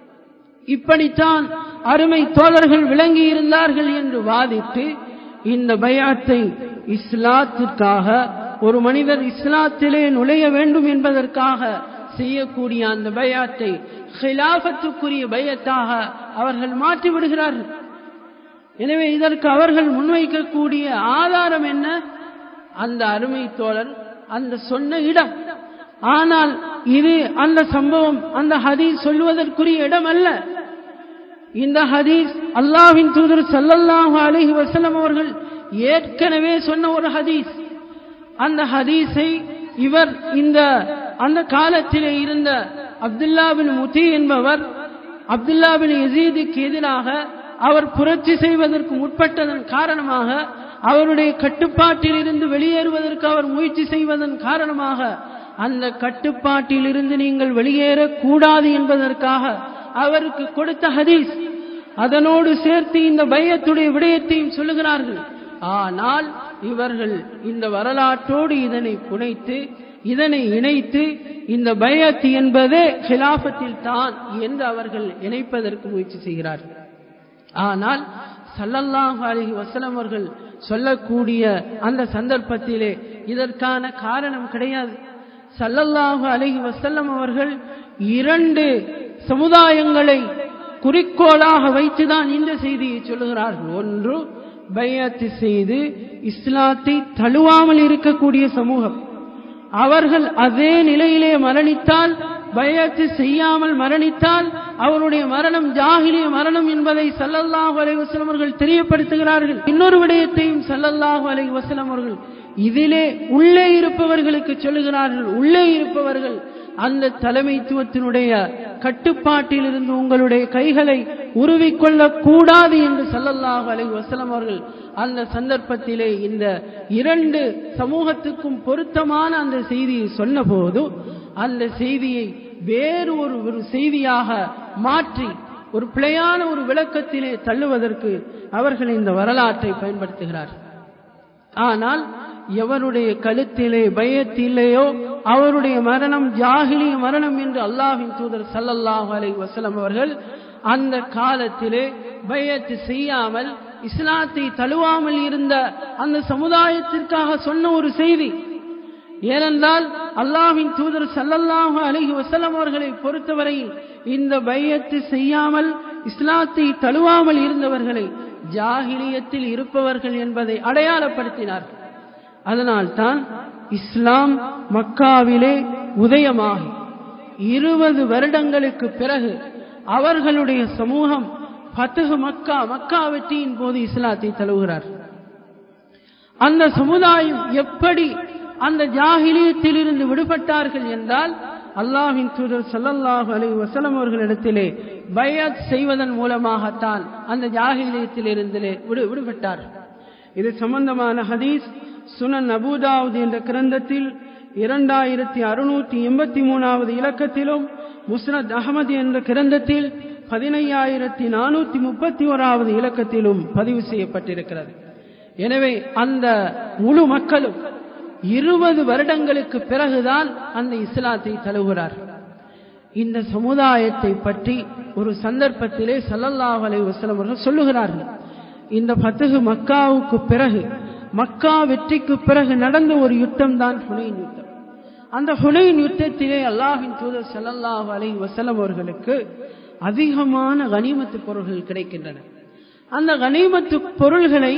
இப்படித்தான் அருமை தோழர்கள் விளங்கி இருந்தார்கள் என்று வாதிட்டு இந்த பயாத்தை இஸ்லாத்திற்காக ஒரு மனிதர் இஸ்லாத்திலே நுழைய வேண்டும் என்பதற்காக செய்யக்கூடிய அந்த பயாத்தை ஹிலாபத்துக்குரிய பயத்தாக அவர்கள் மாற்றி விடுகிறார்கள் எனவே இதற்கு அவர்கள் முன்வைக்கக்கூடிய ஆதாரம் என்ன அந்த அருமை தோழர் அந்த சொன்ன இடம் ஆனால் இது அந்த சம்பவம் அந்த ஹதீஸ் சொல்லுவதற்குரிய இடம் அல்ல இந்த ஹதீஸ் அல்லாஹ்வின் தூதர் ஸல்லல்லாஹு அலைஹி வஸல்லம் அவர்கள் ஏற்கனவே சொன்ன ஒரு ஹதீஸ் அந்த ஹதீஸை இவர் இந்த அந்த காலத்திலே இருந்த அப்துல்லா பின் முதி என்பவர் அப்துல்லா பின் யசீதுக்கு எதிராக அவர் புரட்சி செய்வதற்கு முற்பட்டதன் காரணமாக அவருடைய கட்டுப்பாட்டில் இருந்து வெளியேறுவதற்கு அவர் முயற்சி செய்வதன் காரணமாக அந்த கட்டுப்பாட்டில் இருந்து நீங்கள் வெளியேறக்கூடாது என்பதற்காக அவருக்கு கொடுத்த ஹதீஸ் அதனோடு சேர்த்து இந்த பயத்துடைய விடயத்தையும் சொல்லுகிறார்கள் ஆனால் இவர்கள் இந்த வரலாற்றோடு இதனை புனைத்து இதனை இணைத்து இந்த பயத் என்பதே ஹிலாபத்தில் தான் என்று அவர்கள் இணைப்பதற்கு முயற்சி செய்கிறார்கள் ஆனால் சல்லல்லாஹு அலைஹி வஸல்லம் அவர்கள் சொல்லக்கூடிய அந்த சந்தர்ப்பத்திலே இதற்கான காரணம் கிடையாது சல்லல்லாஹு அலைஹி வஸல்லம் அவர்கள் இரண்டு சமுதாயங்களை குறிக்கோளாக வைத்துதான் இந்த செய்தியை சொல்லுகிறார்கள் ஒன்று பையத்து செய்து இஸ்லாத்தை தழுவாமல் இருக்கக்கூடிய சமூகம் அவர்கள் அதே நிலையிலே மரணித்தால் பயத்து செய்யாமல் மரணித்தால் அவருடைய மரணம் ஜாகிலிய மரணம் என்பதை சல்லல்லாஹு அலைஹி வஸல்லம் அவர்கள் தெரியப்படுத்துகிறார்கள் இன்னொரு விடயத்தையும் சல்லல்லாஹு அலைஹி வஸல்லம் அவர்கள் இதிலே உள்ளே இருப்பவர்களுக்கு சொல்லுகிறார்கள் உள்ளே இருப்பவர்கள் அந்த தலைமைத்துவத்தினுடைய கட்டுப்பாட்டில் இருந்து உங்களுடைய கைகளை உருவிக்கொள்ளக் கூடாது என்று சல்லல்லாஹு அலைஹி வஸல்லம் அவர்கள் அந்த சந்தர்ப்பத்திலே இந்த இரண்டு சமூகத்துக்கும் பொருத்தமான அந்த செய்தியை சொன்னபோது அந்த செய்தியை வேறு ஒரு ஒரு செய்தியாக மாற்றி ஒரு பிழையான ஒரு விளக்கத்திலே தள்ளுவதற்கு அவர்கள் இந்த வரலாற்றை பயன்படுத்துகிறார் ஆனால் எவருடைய கழுத்திலே பயத்தில்லையோ அவருடைய மரணம் ஜாகிலிய மரணம் என்று அல்லாஹின் தூதர் சல்லல்லாஹு அலைஹி வஸல்லம் அவர்கள் அந்த காலத்திலே பயத்து செய்யாமல் இஸ்லாத்தை தழுவாமல் இருந்த அந்த சமுதாயத்திற்காக சொன்ன ஒரு செய்தி ஏனென்றால் அல்லாஹ்வின் தூதர் ஸல்லல்லாஹு அலைஹி வஸல்லம் அவர்களை பொறுத்தவரையில் இந்த பையத்து செய்யாமல் இஸ்லாத்தை தழுவாமல் இருந்தவர்களை ஜாகிலியத்தில் இருப்பவர்கள் என்பதை அடையாளப்படுத்தினார்கள் அதனால் தான் இஸ்லாம் மக்காவிலே உதயமாகி இருபது வருடங்களுக்கு பிறகு அவர்களுடைய சமூகம் பத்துகு மக்கா மக்கா வெற்றியின் போது இஸ்லாத்தை தழுவுகிறார் அந்த சமுதாயம் எப்படி அந்த ஜாகிலியத்தில் இருந்து விடுபட்டார்கள் என்றால் அல்லாஹின் தூதர் ஸல்லல்லாஹு அலைஹி வஸல்லம் அவர்களிடத்திலே பையத் செய்வதன் மூலமாகத்தான் அந்த ஜாகிலியத்தில் இருந்து விடு விடுபட்டார் இது சம்பந்தமான ஹதீஸ் சுனன் அபூதாவுத் என்ற கிரந்தத்தில் இரண்டாயிரத்தி அறுநூற்றி எண்பத்தி மூணாவது இலக்கத்திலும் முஸ்னத் அகமது என்ற கிரந்தத்தில் பதினையாயிரத்தி நானூத்தி முப்பத்தி ஓராவது இலக்கத்திலும் பதிவு செய்யப்பட்டிருக்கிறது எனவே அந்த முழு மக்களும் இருபது வருடங்களுக்கு பிறகுதான் அந்த இஸ்லாத்தை தழுவுகிறார் இந்த சமுதாயத்தை பற்றி ஒரு சந்தர்ப்பத்திலே சல்லல்லாஹு அலைஹி வஸல்லம் அவர்கள் சொல்லுகிறார்கள் இந்த பத்துகு மக்காவுக்கு பிறகு மக்கா வெற்றிக்கு பிறகு நடந்த ஒரு யுத்தம் தான் ஹுனைன் யுத்தம் அந்த ஹுனைன் யுத்தத்திலே அல்லாஹின் தூதர் ஸல்லல்லாஹு அலைஹி வஸல்லம் அவர்களுக்கு அதிகமான கனிமத்து பொருள்கள் கிடைக்கின்றன அந்த கனிமத்து பொருள்களை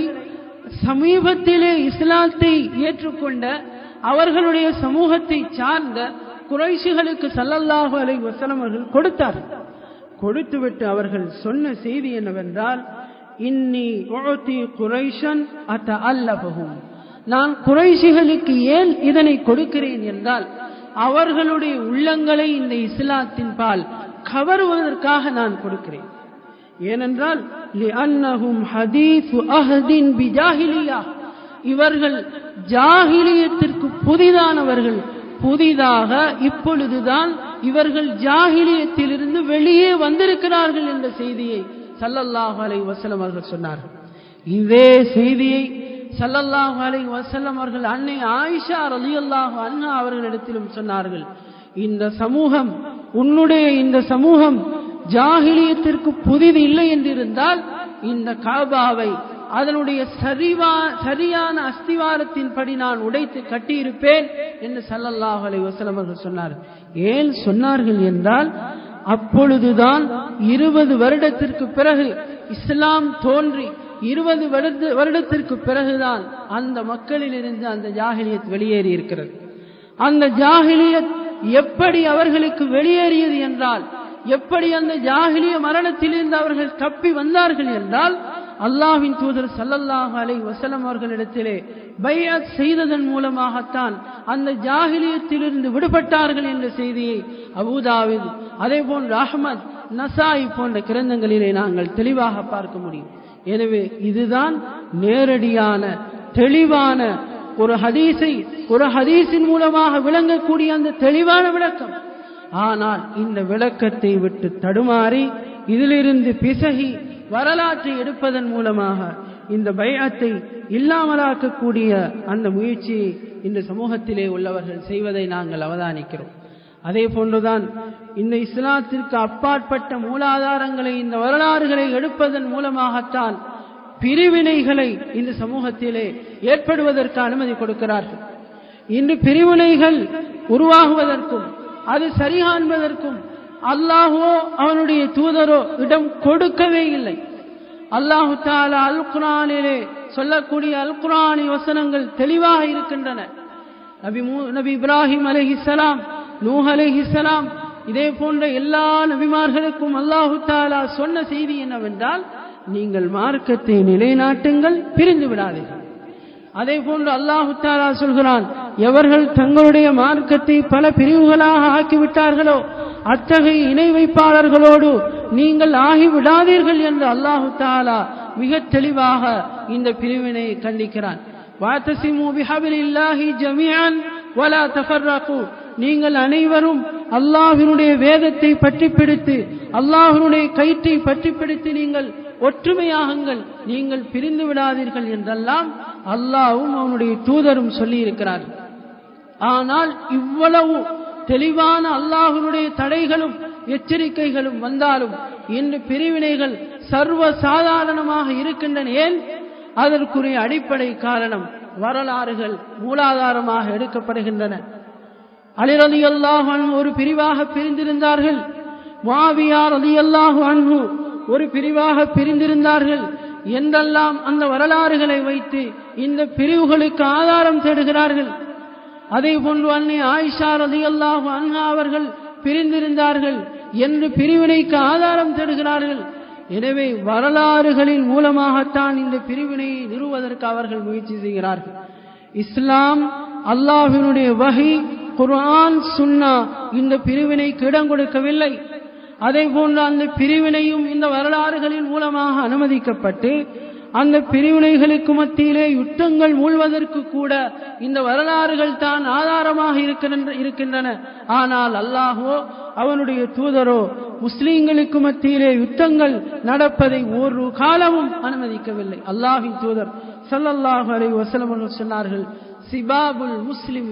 சமீபத்திலே இஸ்லாத்தை ஏற்றுக்கொண்ட அவர்களுடைய சமூகத்தை சார்ந்த குறைஷிகளுக்கு சல்லல்லாஹு அலைஹி வஸல்லம் அவர்கள் கொடுத்தார்கள் கொடுத்துவிட்டு அவர்கள் சொன்ன செய்தி என்னவென்றால் இன்னி உஅதி குறைஷன் அத்த அல்லபகும் நான் குறைஷிகளுக்கு ஏன் இதனை கொடுக்கிறேன் என்றால் அவர்களுடைய உள்ளங்களை இந்த இஸ்லாத்தின் பால் கவருவதற்காக நான் கொடுக்கிறேன் ஏனென்றால் லிஅன்னஹும் ஹதீஸு அஹ்தின் பிஜாஹிலியா இவர்கள் ஜாகிலியத்திற்கு புதிதானவர்கள் புதிதாக இப்பொழுதுதான் இவர்கள் ஜாகிலியத்திலிருந்து வெளியே வந்திருக்கிறார்கள் என்ற செய்தியை சல்லல்லாஹு அலைஹி வஸல்லம் அவர்கள் சொன்னார்கள் இதே செய்தியை சல்லல்லாஹு அலைஹி வஸல்லம் அவர்கள் அன்னை ஆயிஷா ரலியல்லாஹு அன்ஹா அவர்களிடத்திலும் சொன்னார்கள் இந்த சமூகம் உன்னுடைய இந்த சமூகம் ஜாகிலியத்திற்கு புதிது இல்லை என்றிருந்தால் இந்த காபாவை அதனுடைய சரிவா சரியான அஸ்திவாரத்தின்படி நான் உடைத்து கட்டியிருப்பேன் என்று சல்லல்லாஹு அலைஹி வஸல்லம் அவர்கள் சொன்னார்கள் ஏன் சொன்னார்கள் என்றால் அப்பொழுதுதான் இருபது வருடத்திற்கு பிறகு இஸ்லாம் தோன்றி இருபது வருடத்திற்கு பிறகுதான் அந்த மக்களிலிருந்து அந்த ஜாகிலியத் வெளியேறி இருக்கிறது அந்த ஜாகிலியத் எப்படி அவர்களுக்கு வெளியேறியது என்றால் எப்படி அந்த ஜாகிலிய மரணத்திலிருந்து அவர்கள் தப்பி வந்தார்கள் என்றால் அல்லாஹ்வின் தூதர் சல்லல்லாஹு அலைஹி வஸல்லம் அவர்களிடத்திலே பைஅத் செய்ததன் மூலமாகத்தான் அந்த ஜாகிலியத்திலிருந்து விடுபட்டார்கள் என்ற செய்தியை அபூதாவித் அதே போன்று அஹ்மத் நசாய் போன்ற கிரந்தங்களிலே நாங்கள் தெளிவாக பார்க்க முடியும் எனவே இதுதான் நேரடியான தெளிவான ஒரு ஹதீஸை ஒரு ஹதீஸின் மூலமாக விளங்கக்கூடிய அந்த தெளிவான விளக்கம் ஆனால் இந்த விளக்கத்தை விட்டு தடுமாறி இதிலிருந்து பிசகி வரலாற்றை எடுப்பதன் மூலமாக இந்த பயத்தை இல்லாமலாக்கக்கூடிய அந்த முயற்சியை இந்த சமூகத்திலே உள்ளவர்கள் செய்வதை நாங்கள் அவதானிக்கிறோம் அதே போன்றுதான் இந்த இஸ்லாத்திற்கு அப்பாற்பட்ட மூலாதாரங்களை இந்த வரலாறுகளை எடுப்பதன் மூலமாகத்தான் பிரிவினைகளை இந்த சமூகத்திலே ஏற்படுவதற்கு அனுமதி கொடுக்கிறார்கள் இன்று பிரிவினைகள் உருவாகுவதற்கும் அது சரிகாண்பதற்கும் அல்லாஹோ அவனுடைய தூதரோ இடம் கொடுக்கவே இல்லை அல்லாஹு தாலா அல் குரானிலே சொல்லக்கூடிய அல் குரானி வசனங்கள் தெளிவாக இருக்கின்றன நபி நபி இப்ராஹிம் அலஹிசலாம் நூஹ் அலஹிசலாம் இதே போன்ற எல்லா நபிமார்களுக்கும் அல்லாஹு தாலா சொன்ன செய்தி என்னவென்றால் நீங்கள் மார்க்கத்தை நிலைநாட்டுங்கள் பிரிந்து விடாதீர்கள் அதே போன்று அல்லாஹு தாலா சொல்கிறான் எவர்கள் தங்களுடைய மார்க்கத்தை பல பிரிவுகளாக ஆக்கிவிட்டார்களோ அத்தகைய இணை வைப்பாளர்களோடு நீங்கள் ஆகிவிடாதீர்கள் என்று அல்லாஹு தாலா மிக தெளிவாக இந்த பிரிவினை கண்டிக்கிறான் வாத்தசிமு பிஹபிலில்லாஹி ஜமீஅன் வலா தஃபர்ரகு நீங்கள் அனைவரும் அல்லாஹ்வினுடைய வேதத்தை பற்றி பிடித்து அல்லாஹ்வினுடைய கயிற்றை பற்றி பிடித்து நீங்கள் ஒற்றுமையாகுங்கள் நீங்கள் பிரிந்து விடாதீர்கள் என்றெல்லாம் அல்லாவும் அவனுடைய தூதரும் சொல்லி இருக்கிறார்கள் ஆனால் இவ்வளவு தெளிவான அல்லாஹனுடைய தடைகளும் எச்சரிக்கைகளும் வந்தாலும் இன்று பிரிவினைகள் சர்வ சாதாரணமாக இருக்கின்றன ஏன் அதற்குரிய அடிப்படை காரணம் வரலாறுகள் மூலாதாரமாக எடுக்கப்படுகின்றன அலிரதி அல்லாஹு ஒரு பிரிவாக பிரிந்திருந்தார்கள் மாவியார் அலி அல்லாஹு அன்ஹு ஒரு பிரிவாக பிரிந்திருந்தார்கள் என்றெல்லாம் அந்த வரலாறுகளை வைத்து இந்த பிரிவுகளுக்கு ஆதாரம் தேடுகிறார்கள் அதே போன்று அன்னை ஆயிஷா ரதி அல்லாஹு அன்ஹா அவர்கள் பிரிந்திருந்தார்கள் என்று பிரிவினைக்கு ஆதாரம் தேடுகிறார்கள் எனவே வரலாறுகளின் மூலமாகத்தான் இந்த பிரிவினையை நிறுவதற்கு அவர்கள் முயற்சி செய்கிறார்கள் இஸ்லாம் அல்லாஹினுடைய வகை குர்ஆன் சுன்னா இந்த பிரிவினைக்கு இடம் கொடுக்கவில்லை அதே போன்று அந்த பிரிவினையும் இந்த வரலாறுகளின் மூலமாக அனுமதிக்கப்பட்டு அந்த பிரிவினைகளுக்கு மத்தியிலே யுத்தங்கள் மூழ்வதற்கு கூட இந்த வரலாறுகள் தான் ஆதாரமாக இருக்கின்றன ஆனால் அல்லாஹோ அவனுடைய தூதரோ முஸ்லீம்களுக்கு மத்தியிலே யுத்தங்கள் நடப்பதை ஒரு காலமும் அனுமதிக்கவில்லை அல்லாஹின் தூதர் சல்லல்லாஹு அலை வசலம் அவர்கள் சொன்னார்கள் சிபாபுல் முஸ்லிம்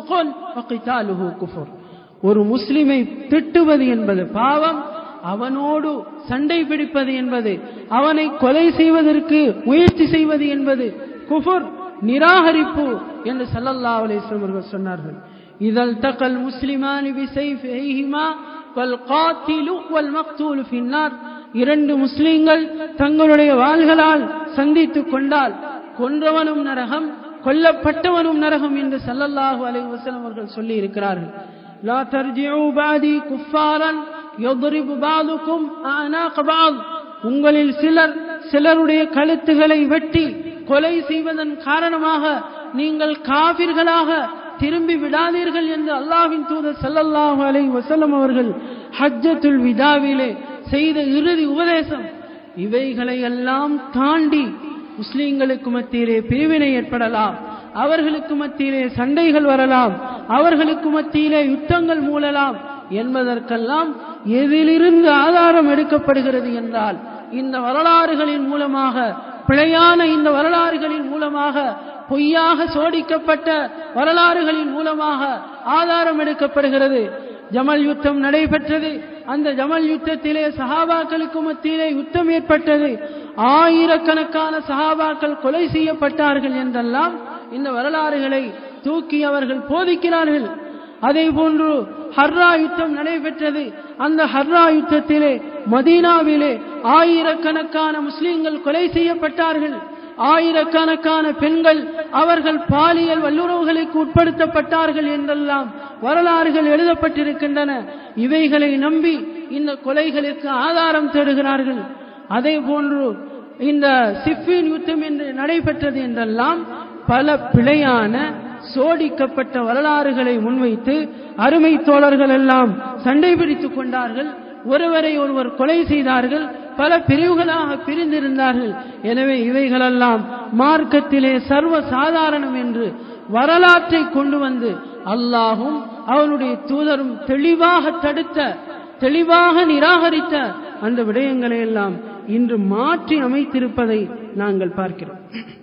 குஃபர் ஒரு முஸ்லிமை திட்டுவது என்பது பாவம் அவனோடு சண்டை பிடிப்பது என்பது அவனை கொலை செய்வதற்கு முயற்சி செய்வது என்பது குஃபுர் நிராகரிப்பு என்று சல்லல்லா அலிஸ்லம் அவர்கள் சொன்னார்கள் இதழ் தக்கல் முஸ்லிமானி பிசைஃபிஹிமா வல் காத்திலு வல் மக்தூலு ஃபின்னார் இரண்டு முஸ்லிம்கள் தங்களுடைய வாள்களால் சந்தித்துக் கொண்டால் கொன்றவனும் நரகம் கொல்லப்பட்டவனும் நரகம் என்று சல்லல்லாஹு அலைஹி வஸல்லம் அவர்கள் சொல்லி இருக்கிறார்கள் லா தர்ஜிஉ பாதி குஃபாரன் யضرب بعضكم اعناق بعض உங்களில் சிலர் சிலருடைய கழுத்துகளை வெட்டி கொலை செய்வதன் காரணமாக நீங்கள் காபிர்களாக திரும்பி விடாதீர்கள் என்று அல்லாஹ்வின் தூதர் ஸல்லல்லாஹு அலைஹி வஸல்லம் அவர்கள் ஹஜ்ஜத்துல் விதாவிலே செய்த இறுதி உபதேசம் இவைகளை எல்லாம் தாண்டி முஸ்லிம்களுக்கு மத்தியிலே பிரிவினை ஏற்படலாம் அவர்களுக்கு மத்தியிலே சண்டைகள் வரலாம் அவர்களுக்கு மத்தியிலே யுத்தங்கள் மூழலாம் என்பதற்கெல்லாம் எதிலிருந்து ஆதாரம் எடுக்கப்படுகிறது என்றால் இந்த வரலாறுகளின் மூலமாக பிழையான இந்த வரலாறுகளின் மூலமாக பொய்யாக சோடிக்கப்பட்ட வரலாறுகளின் மூலமாக ஆதாரம் எடுக்கப்படுகிறது ஜமல் யுத்தம் நடைபெற்றது அந்த ஜமல் யுத்தத்திலே சஹாபாக்களுக்கு மத்தியிலே யுத்தம் ஏற்பட்டது ஆயிரக்கணக்கான சஹாபாக்கள் கொலை செய்யப்பட்டார்கள் என்றெல்லாம் இந்த வரலாறுகளை தூக்கி அவர்கள் போதிக்கிறார்கள் அதே போன்று ஹர்ரா யுத்தம் நடைபெற்றது அந்த ஹர்ரா யுத்தத்திலே மதீனாவிலே ஆயிரக்கணக்கான முஸ்லிம்கள் கொலை செய்யப்பட்டார்கள் ஆயிரக்கணக்கான பெண்கள் அவர்கள் பாலியல் வல்லுறவுகளுக்கு உட்படுத்தப்பட்டார்கள் என்றெல்லாம் வரலாறுகள் எழுதப்பட்டிருக்கின்றன இவைகளை நம்பி இந்த கொலைகளுக்கு ஆதாரம் தேடுகிறார்கள் அதே போன்று இந்த சிஃபின் யுத்தம் என்று நடைபெற்றது என்றெல்லாம் பல பிழையான சோடிக்கப்பட்ட வரலாறுகளை முன்வைத்து அருமை தோழர்கள் எல்லாம் சண்டை பிடித்துக் கொண்டார்கள் ஒருவரை ஒருவர் கொலை செய்தார்கள் பல பிரிவுகளாக பிரிந்திருந்தார்கள் எனவே இவைகளெல்லாம் மார்க்கத்திலே சர்வ சாதாரணம் என்று வரலாற்றை கொண்டு வந்து அல்லாஹும் அவனுடைய தூதரும் தெளிவாக தடுத்த தெளிவாக நிராகரித்த அந்த விடயங்களை எல்லாம் இன்று மாற்றி அமைத்திருப்பதை நாங்கள் பார்க்கிறோம்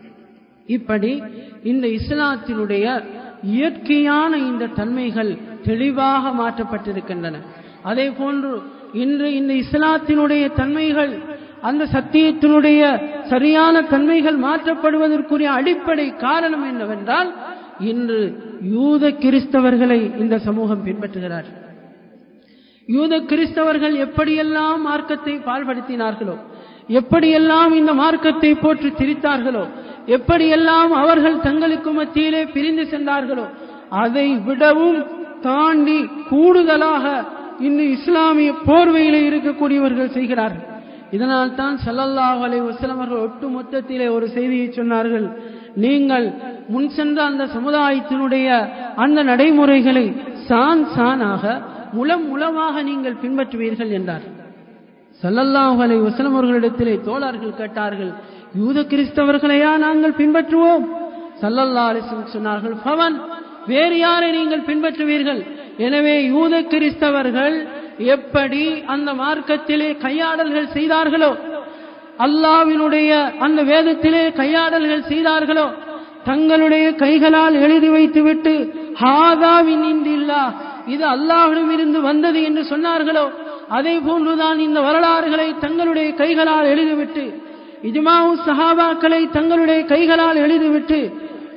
இப்படி இந்த இஸ்லாத்தினுடைய இயற்கையான இந்த தன்மைகள் தெளிவாக மாற்றப்பட்டிருக்கின்றன அதே போன்று இன்று இந்த இஸ்லாத்தினுடைய தன்மைகள் அந்த சத்தியத்தினுடைய சரியான தன்மைகள் மாற்றப்படுவதற்குரிய அடிப்படை காரணம் என்னவென்றால் இன்று யூத கிறிஸ்தவர்களை இந்த சமூகம் பின்பற்றுகிறார் யூத கிறிஸ்தவர்கள் எப்படியெல்லாம் மார்க்கத்தை பால்படுத்தினார்களோ எப்படியெல்லாம் இந்த மார்க்கத்தை போற்றி திரித்தார்களோ எப்படியெல்லாம் அவர்கள் தங்களுக்கு மத்தியிலே பிரிந்து சென்றார்களோ அதை விடவும் தாண்டி கூடுதலாக இன்னும் இஸ்லாமிய போர்வையிலே இருக்கக்கூடியவர்கள் செய்கிறார்கள் இதனால் தான் சல்லல்லாஹ் அலை வசலம் அவர்கள் ஒட்டு மொத்தத்திலே ஒரு செய்தியை சொன்னார்கள் நீங்கள் முன் சென்ற அந்த சமுதாயத்தினுடைய அந்த நடைமுறைகளை சான் சானாக முலம் முலமாக நீங்கள் பின்பற்றுவீர்கள் என்றார் சல்லல்லாஹு அலை வசலம் அவர்களிடத்திலே தோழர்கள் கேட்டார்கள் யூத கிறிஸ்தவர்களையா நாங்கள் பின்பற்றுவோம் சல்லல்லா அலிஸ்லம் சொன்னார்கள் பவன் வேறு யாரை நீங்கள் பின்பற்றுவீர்கள் எனவே யூத கிறிஸ்தவர்கள் எப்படி அந்த மார்க்கத்திலே கையாடல்கள் செய்தார்களோ அல்லாவினுடைய அந்த வேதத்திலே கையாடல்கள் செய்தார்களோ தங்களுடைய கைகளால் எழுதி வைத்துவிட்டு ஹாதாவின் இந்தில்லா இது அல்லாஹிடமிருந்து வந்தது என்று சொன்னார்களோ அதே போன்றுதான் இந்த வரலாறுகளை தங்களுடைய கைகளால் எழுதிவிட்டு இஜ்மாவு சஹாபாக்களை தங்களுடைய கைகளால் எழுதிவிட்டு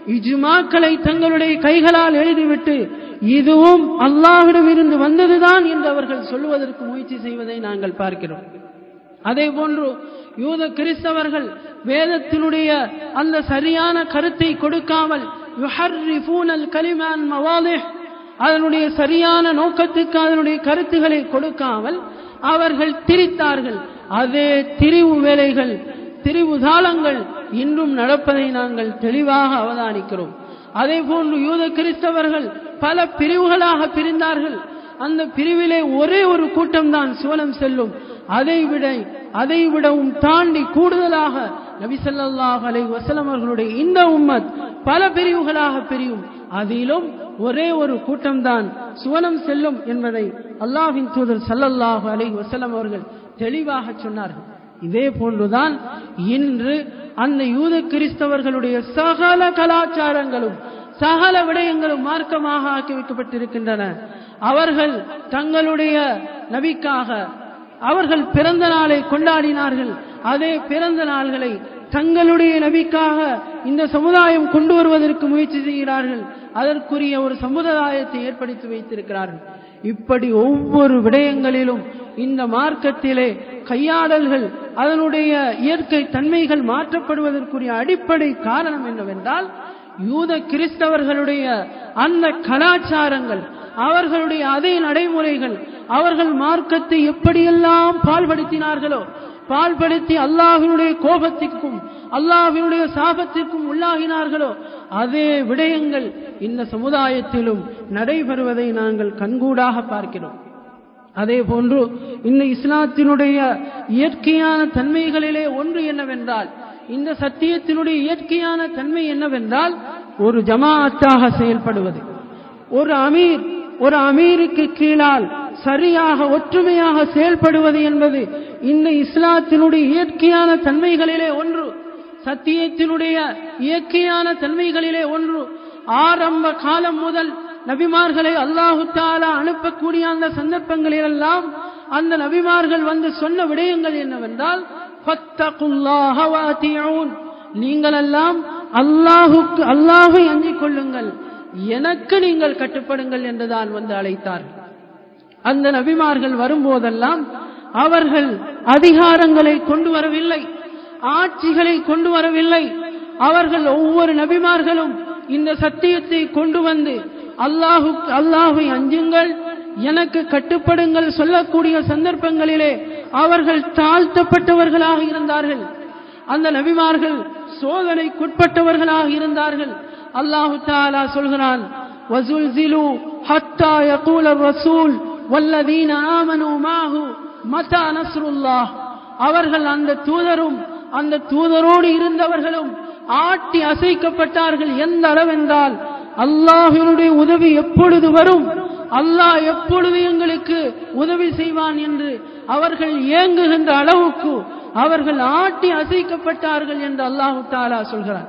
இஜ்மாக்களை தங்களுடைய கைகளால் எழுதிவிட்டு இதுவும் அல்லாஹ்விடமிருந்து வந்ததுதான் என்று அவர்கள் சொல்லுவதற்கு முயற்சி செய்வதை நாங்கள் பார்க்கிறோம் அதே போன்று யூத கிறிஸ்தவர்கள் வேதத்தினுடைய அந்த சரியான கருத்தை கொடுக்காமல் யுஹர்ரிஃபூனல் கலிமான் மவாலிஹ் அதனுடைய சரியான நோக்கத்துக்கு அதனுடைய கருத்துக்களை கொடுக்காமல் அவர்கள் திரித்தார்கள் அதே திரிவு வேலைகள் திரிவு தாளங்கள் இன்றும் நடப்பதை நாங்கள் தெளிவாக அவதானிக்கிறோம் அதே போன்று யூத கிறிஸ்தவர்கள் பல பிரிவுகளாக பிரிந்தார்கள் அந்த பிரிவிலே ஒரே ஒரு கூட்டம் தான் சுவனம் செல்லும் அதை விட அதை விடவும் தாண்டி கூடுதலாக நபி ஸல்லல்லாஹு அலைஹி வஸல்லம் அவர்களுடைய இந்த உம்மத் பல பிரிவுகளாக பிரியும் அதிலும் ஒரே ஒரு கூட்டம்தான் சுவனம் செல்லும் என்பதை அல்லாஹ்வின் தூதர் ஸல்லல்லாஹு அலைஹி வஸல்லம் அவர்கள் தெளிவாக சொன்னார்கள் இதே போன்றுதான் இன்று அந்த யூத கிறிஸ்தவர்களுடைய சகல கலாச்சாரங்களும் சகல விடயங்களும் மார்க்கமாக ஆக்கி வைக்கப்பட்டிருக்கின்றன அவர்கள் தங்களுடைய நபிக்காக அவர்கள் பிறந்த நாளை கொண்டாடினார்கள் அதே பிறந்த நாள்களை தங்களுடைய நபிக்காக இந்த சமுதாயம் கொண்டு வருவதற்கு முயற்சி செய்கிறார்கள் அதற்குரிய ஒரு சமுதாயத்தை ஏற்படுத்தி வைத்திருக்கிறார்கள் இப்படி ஒவ்வொரு விடயங்களிலும் இந்த மார்க்கத்திலே கையாடல்கள் அதனுடைய இயற்கை தன்மைகள் மாற்றப்படுவதற்குரிய அடிப்படை காரணம் என்னவென்றால் யூத கிறிஸ்தவர்களுடைய அந்த கலாச்சாரங்கள் அவர்களுடைய அதே நடைமுறைகள் அவர்கள் மார்க்கத்தை எப்படியெல்லாம் பால்படுத்தினார்களோ பால்படுத்தி அல்லாஹினுடைய கோபத்திற்கும் அல்லாஹினுடைய சாபத்திற்கும் உள்ளாகினார்களோ அதே விடயங்கள் இந்த சமுதாயத்திலும் நடைபெறுவதை நாங்கள் கண்கூடாக பார்க்கிறோம் அதே போன்று இந்த இஸ்லாத்தினுடைய இயற்கையான தன்மைகளிலே ஒன்று என்னவென்றால் இந்த சத்தியத்தினுடைய இயற்கையான தன்மை என்னவென்றால் ஒரு ஜமாஅத்தாக செயல்படுவது ஒரு அமீர் ஒரு அமீருக்கு கீழால் சரியாக ஒற்றுமையாக செயல்படுவது என்பது இந்த இஸ்லாத்தினுடைய இயற்கையான தன்மைகளிலே ஒன்று சத்தியத்தினுடைய இயற்கையான தன்மைகளிலே ஒன்று ஆரம்ப காலம் முதல் நபிமார்களை அல்லாஹு தாலா அனுப்பக்கூடிய அந்த சந்தர்ப்பங்களிலெல்லாம் அந்த நபிமார்கள் வந்து சொன்ன விடயங்கள் என்னவென்றால் ஃபத்தகுல்லாஹ வாத்தியூன் நீங்கள் எல்லாம் அல்லாஹுக்கு அல்லாஹை அஞ்சிக் கொள்ளுங்கள் எனக்கு நீங்கள் கட்டுப்படுங்கள் என்றுதான் வந்து அழைத்தார்கள் அந்த நபிமார்கள் வரும்போதெல்லாம் அவர்கள் அதிகாரங்களை கொண்டு வரவில்லை ஆட்சிகளை கொண்டு வரவில்லை அவர்கள் ஒவ்வொரு நபிமார்களும் இந்த சத்தியத்தை கொண்டு வந்து அல்லாஹு அல்லாஹை அஞ்சுங்கள் எனக்கு கட்டுப்படுங்கள் சொல்லக்கூடிய சந்தர்ப்பங்களிலே அவர்கள் தாழ்த்தப்பட்டவர்களாக இருந்தார்கள் அந்த நபிமார்கள் சோதனைக்குட்பட்டவர்களாக இருந்தார்கள் அல்லாஹு தாலா சொல்கிறான் وَزُلْزِلُوا حَتَّى يَقُولَ الرَّسُولُ وَالَّذِينَ آمَنُوا مَعَهُ مَتَى نَصْرُ اللَّهِ அவர்கள் அந்த தூதரும் அந்த தூதரோடு இருந்தவர்களும் ஆட்டி அசைக்கப்பட்டார்கள் எந்த அளவென்றால் அல்லாஹினுடைய உதவி எப்பொழுது வரும் அல்லாஹ் எப்பொழுது எங்களுக்கு உதவி செய்வான் என்று அவர்கள் ஏங்குகின்ற அளவுக்கு அவர்கள் ஆட்டி அசைக்கப்பட்டார்கள் என்று அல்லாஹு தாலா சொல்கிறார்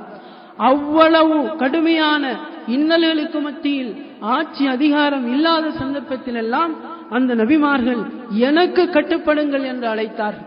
அவ்வளவு கடுமையான இன்னல்களுக்கு மத்தியில் ஆட்சி அதிகாரம் இல்லாத சந்தர்ப்பத்தில் எல்லாம் அந்த நபிமார்கள் எனக்கு கட்டுப்படுங்கள் என்று அழைத்தார்கள்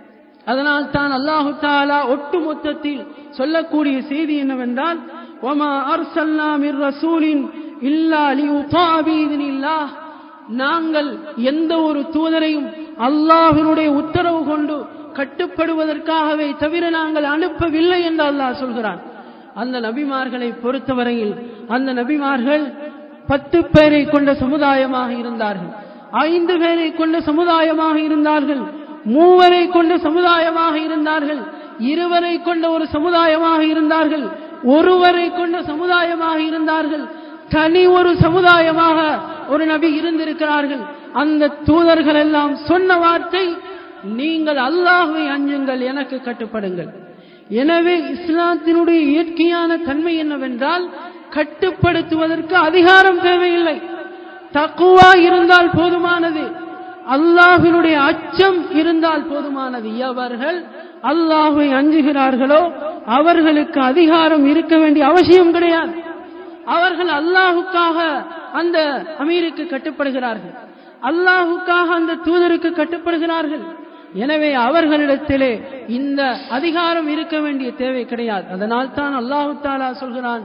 அதனால் தான் அல்லாஹு தாலா ஒட்டு மொத்தத்தில் சொல்லக்கூடிய செய்தி என்னவென்றால் ஒமா அர்சல்லா மிர் ரசூலின் இல்லா லியுதாபீதினில்லாஹ் நாங்கள் எந்த ஒரு தூதரையும் அல்லாஹினுடைய உத்தரவு கொண்டு கட்டுப்படுவதற்காகவே தவிர நாங்கள் அனுப்பவில்லை என்று அல்லாஹ் சொல்கிறான் அந்த நபிமார்களை பொறுத்தவரையில் அந்த நபிமார்கள் பத்து பேரை கொண்ட சமுதாயமாக இருந்தார்கள் ஐந்து பேரை கொண்ட சமுதாயமாக இருந்தார்கள் மூவரை கொண்ட சமுதாயமாக இருந்தார்கள் இருவரை கொண்ட ஒரு சமுதாயமாக இருந்தார்கள் ஒருவரை கொண்ட சமுதாயமாக இருந்தார்கள் தனி ஒரு சமுதாயமாக ஒரு நபி இருந்திருக்கிறார்கள் அந்த தூதர்கள் எல்லாம் சொன்ன வார்த்தை நீங்கள் அல்லாஹுவை அஞ்சுங்கள் எனக்கு கட்டுப்படுங்கள் எனவே இஸ்லாத்தினுடைய இயற்கையான தன்மை என்னவென்றால் கட்டுப்படுத்துவதற்கு அதிகாரம் தேவையில்லை தக்குவா இருந்தால் போதுமானது அல்லாஹினுடைய அச்சம் இருந்தால் போதுமானது எவர்கள் அல்லாஹை அஞ்சுகிறார்களோ அவர்களுக்கு அதிகாரம் இருக்க வேண்டிய அவசியம் கிடையாது அவர்கள் அல்லாஹுக்காக அந்த அமீருக்கு கட்டுப்படுகிறார்கள் அல்லாஹுக்காக அந்த தூதருக்கு கட்டுப்படுகிறார்கள் எனவே அவர்களிடத்திலே இந்த அதிகாரம் இருக்க வேண்டிய தேவை கிடையாது அதனால் தான் அல்லாஹு தாலா சொல்கிறான்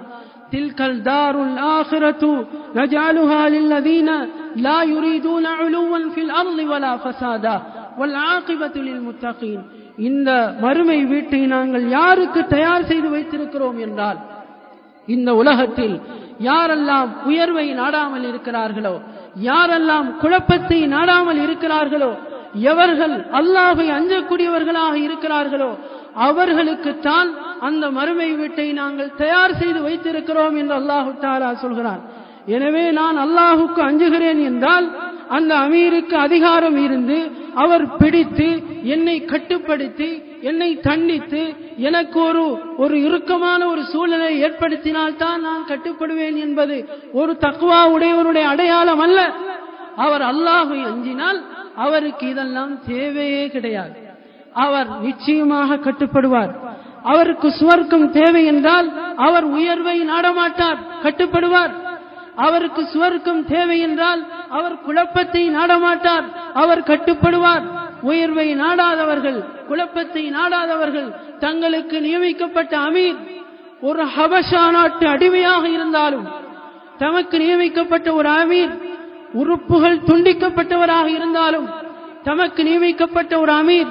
تلك الدار الآخرة نجعلها للذين لا يريدون علوا في الأرض ولا فسادا والعاقبة للمتقين இந்த மறுமை வீட்டை நாங்கள் யாருக்கு தயார் செய்து வைத்திருக்கிறோம் என்றால் இந்த உலகத்தில் யாரெல்லாம் உயர்வை நாடாமல் இருக்கிறார்களோ யாரெல்லாம் குழப்பத்தை நாடாமல் இருக்கிறார்களோ எவர்கள் அல்லாஹை அஞ்சக்கூடியவர்களாக இருக்கிறார்களோ அவர்களுக்குத்தான் அந்த மறுமை வீட்டை நாங்கள் தயார் செய்து வைத்திருக்கிறோம் என்று அல்லாஹு தாலா சொல்கிறான் எனவே நான் அல்லாஹுக்கு அஞ்சுகிறேன் என்றால் அந்த அமீருக்கு அதிகாரம் இருந்து அவர் பிடித்து என்னை கட்டுப்படுத்தி என்னை தண்டித்து எனக்கு ஒரு ஒரு இறுக்கமான ஒரு சூழலை ஏற்படுத்தினால்தான் நான் கட்டுப்படுவேன் என்பது ஒரு தக்குவா உடையவருடைய அடையாளம் அல்ல அவர் அல்லாஹை அஞ்சினால் அவருக்கு இதெல்லாம் தேவையே கிடையாது அவர் நிச்சயமாக கட்டுப்படுவார் அவருக்கு சுவர்க்கம் தேவை என்றால் அவர் உயர்வை நாடமாட்டார் கட்டுப்படுவார் அவருக்கு சுவர்க்கம் தேவை என்றால் அவர் குழப்பத்தை நாடமாட்டார் அவர் கட்டுப்படுவார் உயர்வை நாடாதவர்கள் குழப்பத்தை நாடாதவர்கள் தங்களுக்கு நியமிக்கப்பட்ட அமீர் ஒரு ஹபஷா நாட்டு அடிமையாக இருந்தாலும் தமக்கு நியமிக்கப்பட்ட ஒரு அமீர் உறுப்புகள் துண்டிக்கப்பட்டவராக இருந்தாலும் தமக்கு நியமிக்கப்பட்ட ஒரு அமீர்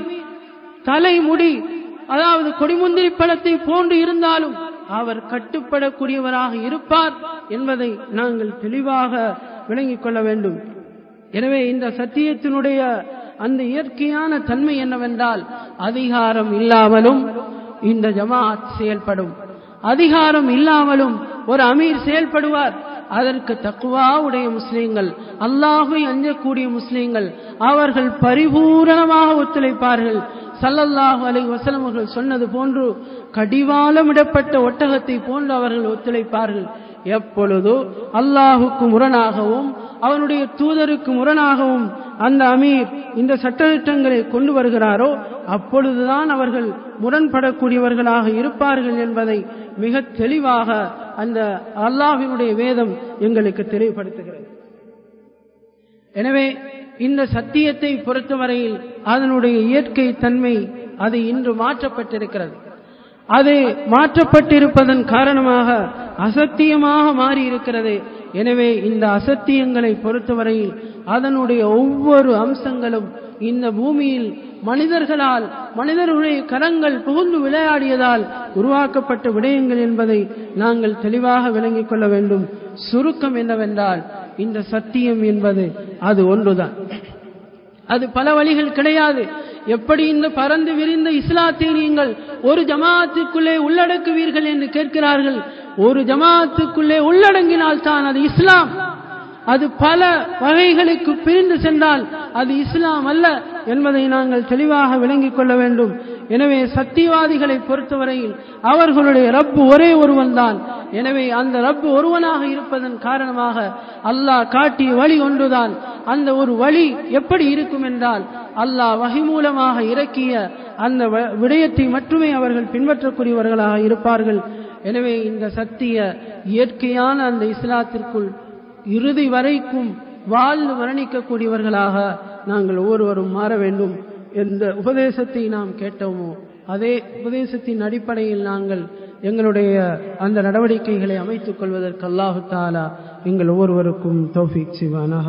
தலைமுடி அதாவது கொடிமுந்திரி பழத்தை போன்று இருந்தாலும் அவர் கட்டுப்படக்கூடியவராக இருப்பார் என்பதை நாங்கள் தெளிவாக விளங்கிக் கொள்ள வேண்டும் எனவே இந்த சத்தியத்தினுடைய அந்த இயற்கையான தன்மை என்னவென்றால் அதிகாரம் இல்லாமலும் இந்த ஜமாத் செயல்படும் அதிகாரம் இல்லாமலும் ஒரு அமீர் செயல்படுவார் அதற்கு தக்குவா உடைய முஸ்லீம்கள் அல்லாஹை அஞ்சக்கூடிய முஸ்லீம்கள் அவர்கள் பரிபூரணமாக ஒத்துழைப்பார்கள் சல்லல்லாஹு அலை வசலமர்கள் சொன்னது போன்று கடிவாளமிடப்பட்ட ஒட்டகத்தை போன்று அவர்கள் ஒத்துழைப்பார்கள் எப்பொழுதோ அல்லாஹுக்கு முரணாகவும் அவனுடைய தூதருக்கு முரணாகவும் அந்த அமீர் இந்த சட்டத்திட்டங்களை கொண்டு வருகிறாரோ அப்பொழுதுதான் அவர்கள் முரண்படக்கூடியவர்களாக இருப்பார்கள் என்பதை மிக தெளிவாக அந்த அல்லாஹினுடைய வேதம் எங்களுக்கு தெளிவுபடுத்துகிறது எனவே இந்த சத்தியத்தை பொறுத்தவரையில் அதனுடைய இயற்கை தன்மை அது இன்று மாற்றப்பட்டிருக்கிறது அது மாற்றப்பட்டிருப்பதன் காரணமாக அசத்தியமாக மாறி இருக்கிறது எனவே இந்த அசத்தியங்களை பொறுத்தவரையில் அதனுடைய ஒவ்வொரு அம்சங்களும் இந்த பூமியில் மனிதர்களால் மனிதர்களுடைய கரங்கள் புகுந்து விளையாடியதால் உருவாக்கப்பட்ட விடயங்கள் என்பதை நாங்கள் தெளிவாக விளங்கிக் கொள்ள வேண்டும் சுருக்கம் என்னவென்றால் இந்த சத்தியம் என்பது அது ஒன்றுதான் அது பல வழிகள் கிடையாது எப்படி இந்த பறந்து விரிந்த இஸ்லாத்தை நீங்கள் ஒரு ஜமாத்துக்குள்ளே உள்ளடக்குவீர்கள் என்று கேட்கிறார்கள் ஒரு ஜமாத்துக்குள்ளே உள்ளடங்கினால் தான் அது இஸ்லாம் அது பல வகைகளுக்கு பிரிந்து சென்றால் அது இஸ்லாம் அல்ல என்பதை நாங்கள் தெளிவாக விளங்கிக் கொள்ள வேண்டும் எனவே சத்தியவாதிகளை பொறுத்தவரையில் அவர்களுடைய ரப்பு ஒரே ஒருவன் தான் எனவே அந்த ரப்பு ஒருவனாக இருப்பதன் காரணமாக அல்லாஹ் காட்டிய வழி ஒன்றுதான் அந்த ஒரு வழி எப்படி இருக்கும் என்றால் அல்லாஹ் வகை மூலமாக இறக்கிய அந்த விடயத்தை மட்டுமே அவர்கள் பின்பற்றக்கூடியவர்களாக இருப்பார்கள் எனவே இந்த சத்திய இயற்கையான அந்த இஸ்லாத்திற்குள் இறுதி வரைக்கும் வாழ்ந்து மரணிக்கக்கூடியவர்களாக நாங்கள் ஒவ்வொருவரும் மாற வேண்டும் எந்த உபதேசத்தை நாம் கேட்டோமோ அதே உபதேசத்தின் அடிப்படையில் நாங்கள் எங்களுடைய அந்த நடவடிக்கைகளை அமைத்துக் கொள்வதற்கு அல்லாஹு தாலா எங்கள் ஒவ்வொருவருக்கும் தௌஃபீக் செய்வானாக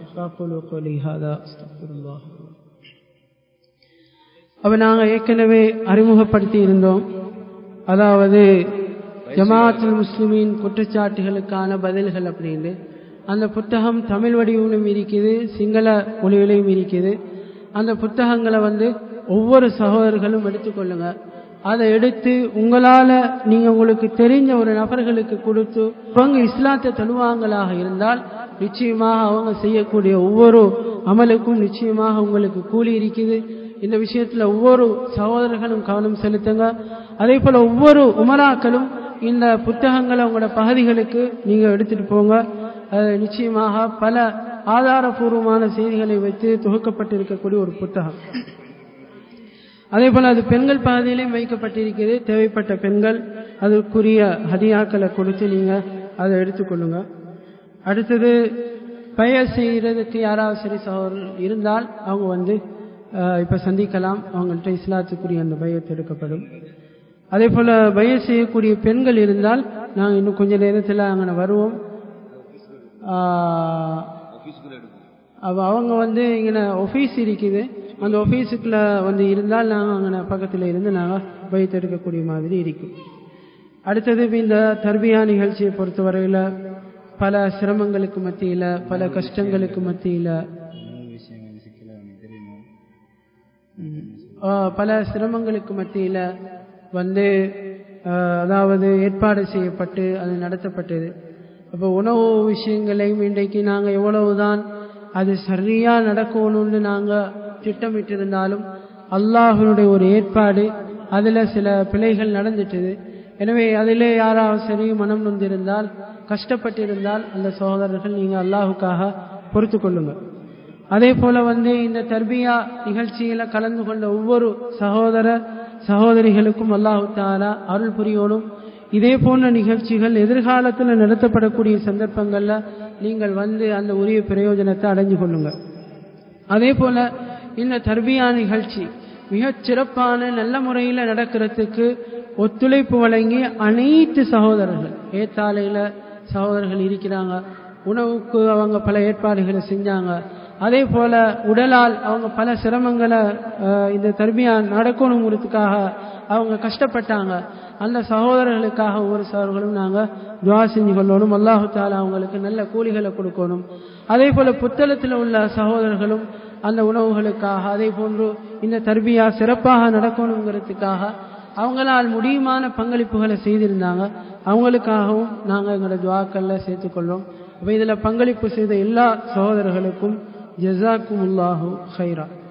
அப்ப நாங்கள் ஏற்கனவே அறிமுகப்படுத்தி இருந்தோம் அதாவது ஜமாத்துல் முஸ்லிமின் குற்றச்சாட்டுகளுக்கான பதில்கள் அப்படின்னு அந்த புத்தகம் தமிழ் வடிவிலும் இருக்குது சிங்கள மொழியிலையும் இருக்குது அந்த புத்தகங்களை வந்து ஒவ்வொரு சகோதரர்களும் எடுத்துக்கொள்ளுங்க அதை எடுத்து உங்களால நீங்க உங்களுக்கு தெரிஞ்ச ஒரு நபர்களுக்கு கொடுத்து அவங்க இஸ்லாத்தை தழுவாங்களாக இருந்தால் நிச்சயமாக அவங்க செய்யக்கூடிய ஒவ்வொரு அமலுக்கும் நிச்சயமாக உங்களுக்கு கூலி இருக்குது இந்த விஷயத்துல ஒவ்வொரு சகோதரர்களும் கவனம் செலுத்துங்க அதே போல ஒவ்வொரு உமராக்களும் இந்த புத்தகங்களை உங்களோட பகுதிகளுக்கு நீங்க எடுத்துட்டு போங்க அது நிச்சயமாக பல ஆதாரபூர்வமான செய்திகளை வைத்து தொகுக்கப்பட்டிருக்கக்கூடிய ஒரு புத்தகம் அதே போல அது பெண்கள் பகுதியிலையும் வைக்கப்பட்டிருக்கிறது தேவைப்பட்ட பெண்கள் அதுக்குரிய ஹதியாக்களை கொடுத்து நீங்க அதை எடுத்துக்கொள்ளுங்க அடுத்தது பெயர் செய்கிறதுக்கு யாராவது சரி சகோதரர் இருந்தால் அவங்க வந்து இப்ப சந்திக்கலாம் அவங்கள்ட்ட இஸ்லாத்துக்குரிய அந்த பயத்தை எடுக்கப்படும் அதே போல பய செய்யக்கூடிய பெண்கள் இருந்தால் நாங்கள் இன்னும் கொஞ்ச நேரத்தில் அங்கே வருவோம் அப்போ அவங்க வந்து இங்கே ஆஃபீஸ் இருக்குது அந்த ஆஃபீஸுக்குள்ளே வந்து இருந்தால் நாங்கள் அங்கே பக்கத்தில் இருந்து நாங்கள் வைத்தெடுக்கக்கூடிய மாதிரி இருக்கும் அடுத்தது இந்த தர்பியா நிகழ்ச்சியை பொறுத்தவரையில் பல சிரமங்களுக்கு மத்தியில் பல கஷ்டங்களுக்கு மத்தியில் பல சிரமங்களுக்கு மத்தியில் வந்து அதாவது ஏற்பாடு செய்யப்பட்டு அது நடத்தப்பட்டது அப்போ உணவு விஷயங்களையும் இன்றைக்கு நாங்கள் எவ்வளவுதான் அது சரியாக நடக்கணும்னு நாங்கள் திட்டமிட்டிருந்தாலும் அல்லாஹனுடைய ஒரு ஏற்பாடு அதில் சில பிழைகள் நடந்துட்டது எனவே அதிலே யாராவது சரி மனம் நொந்திருந்தால் கஷ்டப்பட்டிருந்தால் அந்த சகோதரர்கள் நீங்கள் அல்லாஹுக்காக பொறுத்து கொள்ளுங்கள் அதே போல வந்து இந்த தர்பியா நிகழ்ச்சியில கலந்து கொண்ட ஒவ்வொரு சகோதர சகோதரிகளுக்கும் அல்லாஹு தாலா அருள் புரியணும் இதே போன்ற நிகழ்ச்சிகள் எதிர்காலத்தில் நடத்தப்படக்கூடிய சந்தர்ப்பங்களில் நீங்கள் வந்து அந்த உரிய பிரயோஜனத்தை அடைஞ்சு கொள்ளுங்க அதே போல இந்த தர்பியா நிகழ்ச்சி மிகச் சிறப்பான நல்ல முறையில் நடக்கிறதுக்கு ஒத்துழைப்பு வழங்கி அனைத்து சகோதரர்கள் ஏத்தாலையில் சகோதரர்கள் இருக்கிறாங்க உணவுக்கு அவங்க பல ஏற்பாடுகளை செஞ்சாங்க அதே போல உடலால் அவங்க பல சிரமங்களை இந்த தர்பியா நடக்கணுங்கிறதுக்காக அவங்க கஷ்டப்பட்டாங்க அந்த சகோதரர்களுக்காக ஒவ்வொரு சகோதரர்களும் நாங்கள் துவா செஞ்சு கொள்ளணும் அல்லாஹு தாலா அவங்களுக்கு நல்ல கூலிகளை கொடுக்கணும் அதே போல புத்தளத்தில் உள்ள சகோதரர்களும் அந்த உணவுகளுக்காக அதே போன்று இந்த தர்பியா சிறப்பாக நடக்கணுங்கிறதுக்காக அவங்களால் முடியுமான பங்களிப்புகளை செய்திருந்தாங்க அவங்களுக்காகவும் நாங்கள் எங்களோட துவாக்களில் சேர்த்துக்கொள்வோம் அப்போ இதில் பங்களிப்பு செய்த எல்லா சகோதரர்களுக்கும் ஜசாக்கும் உல்லாஹூ ஹைரா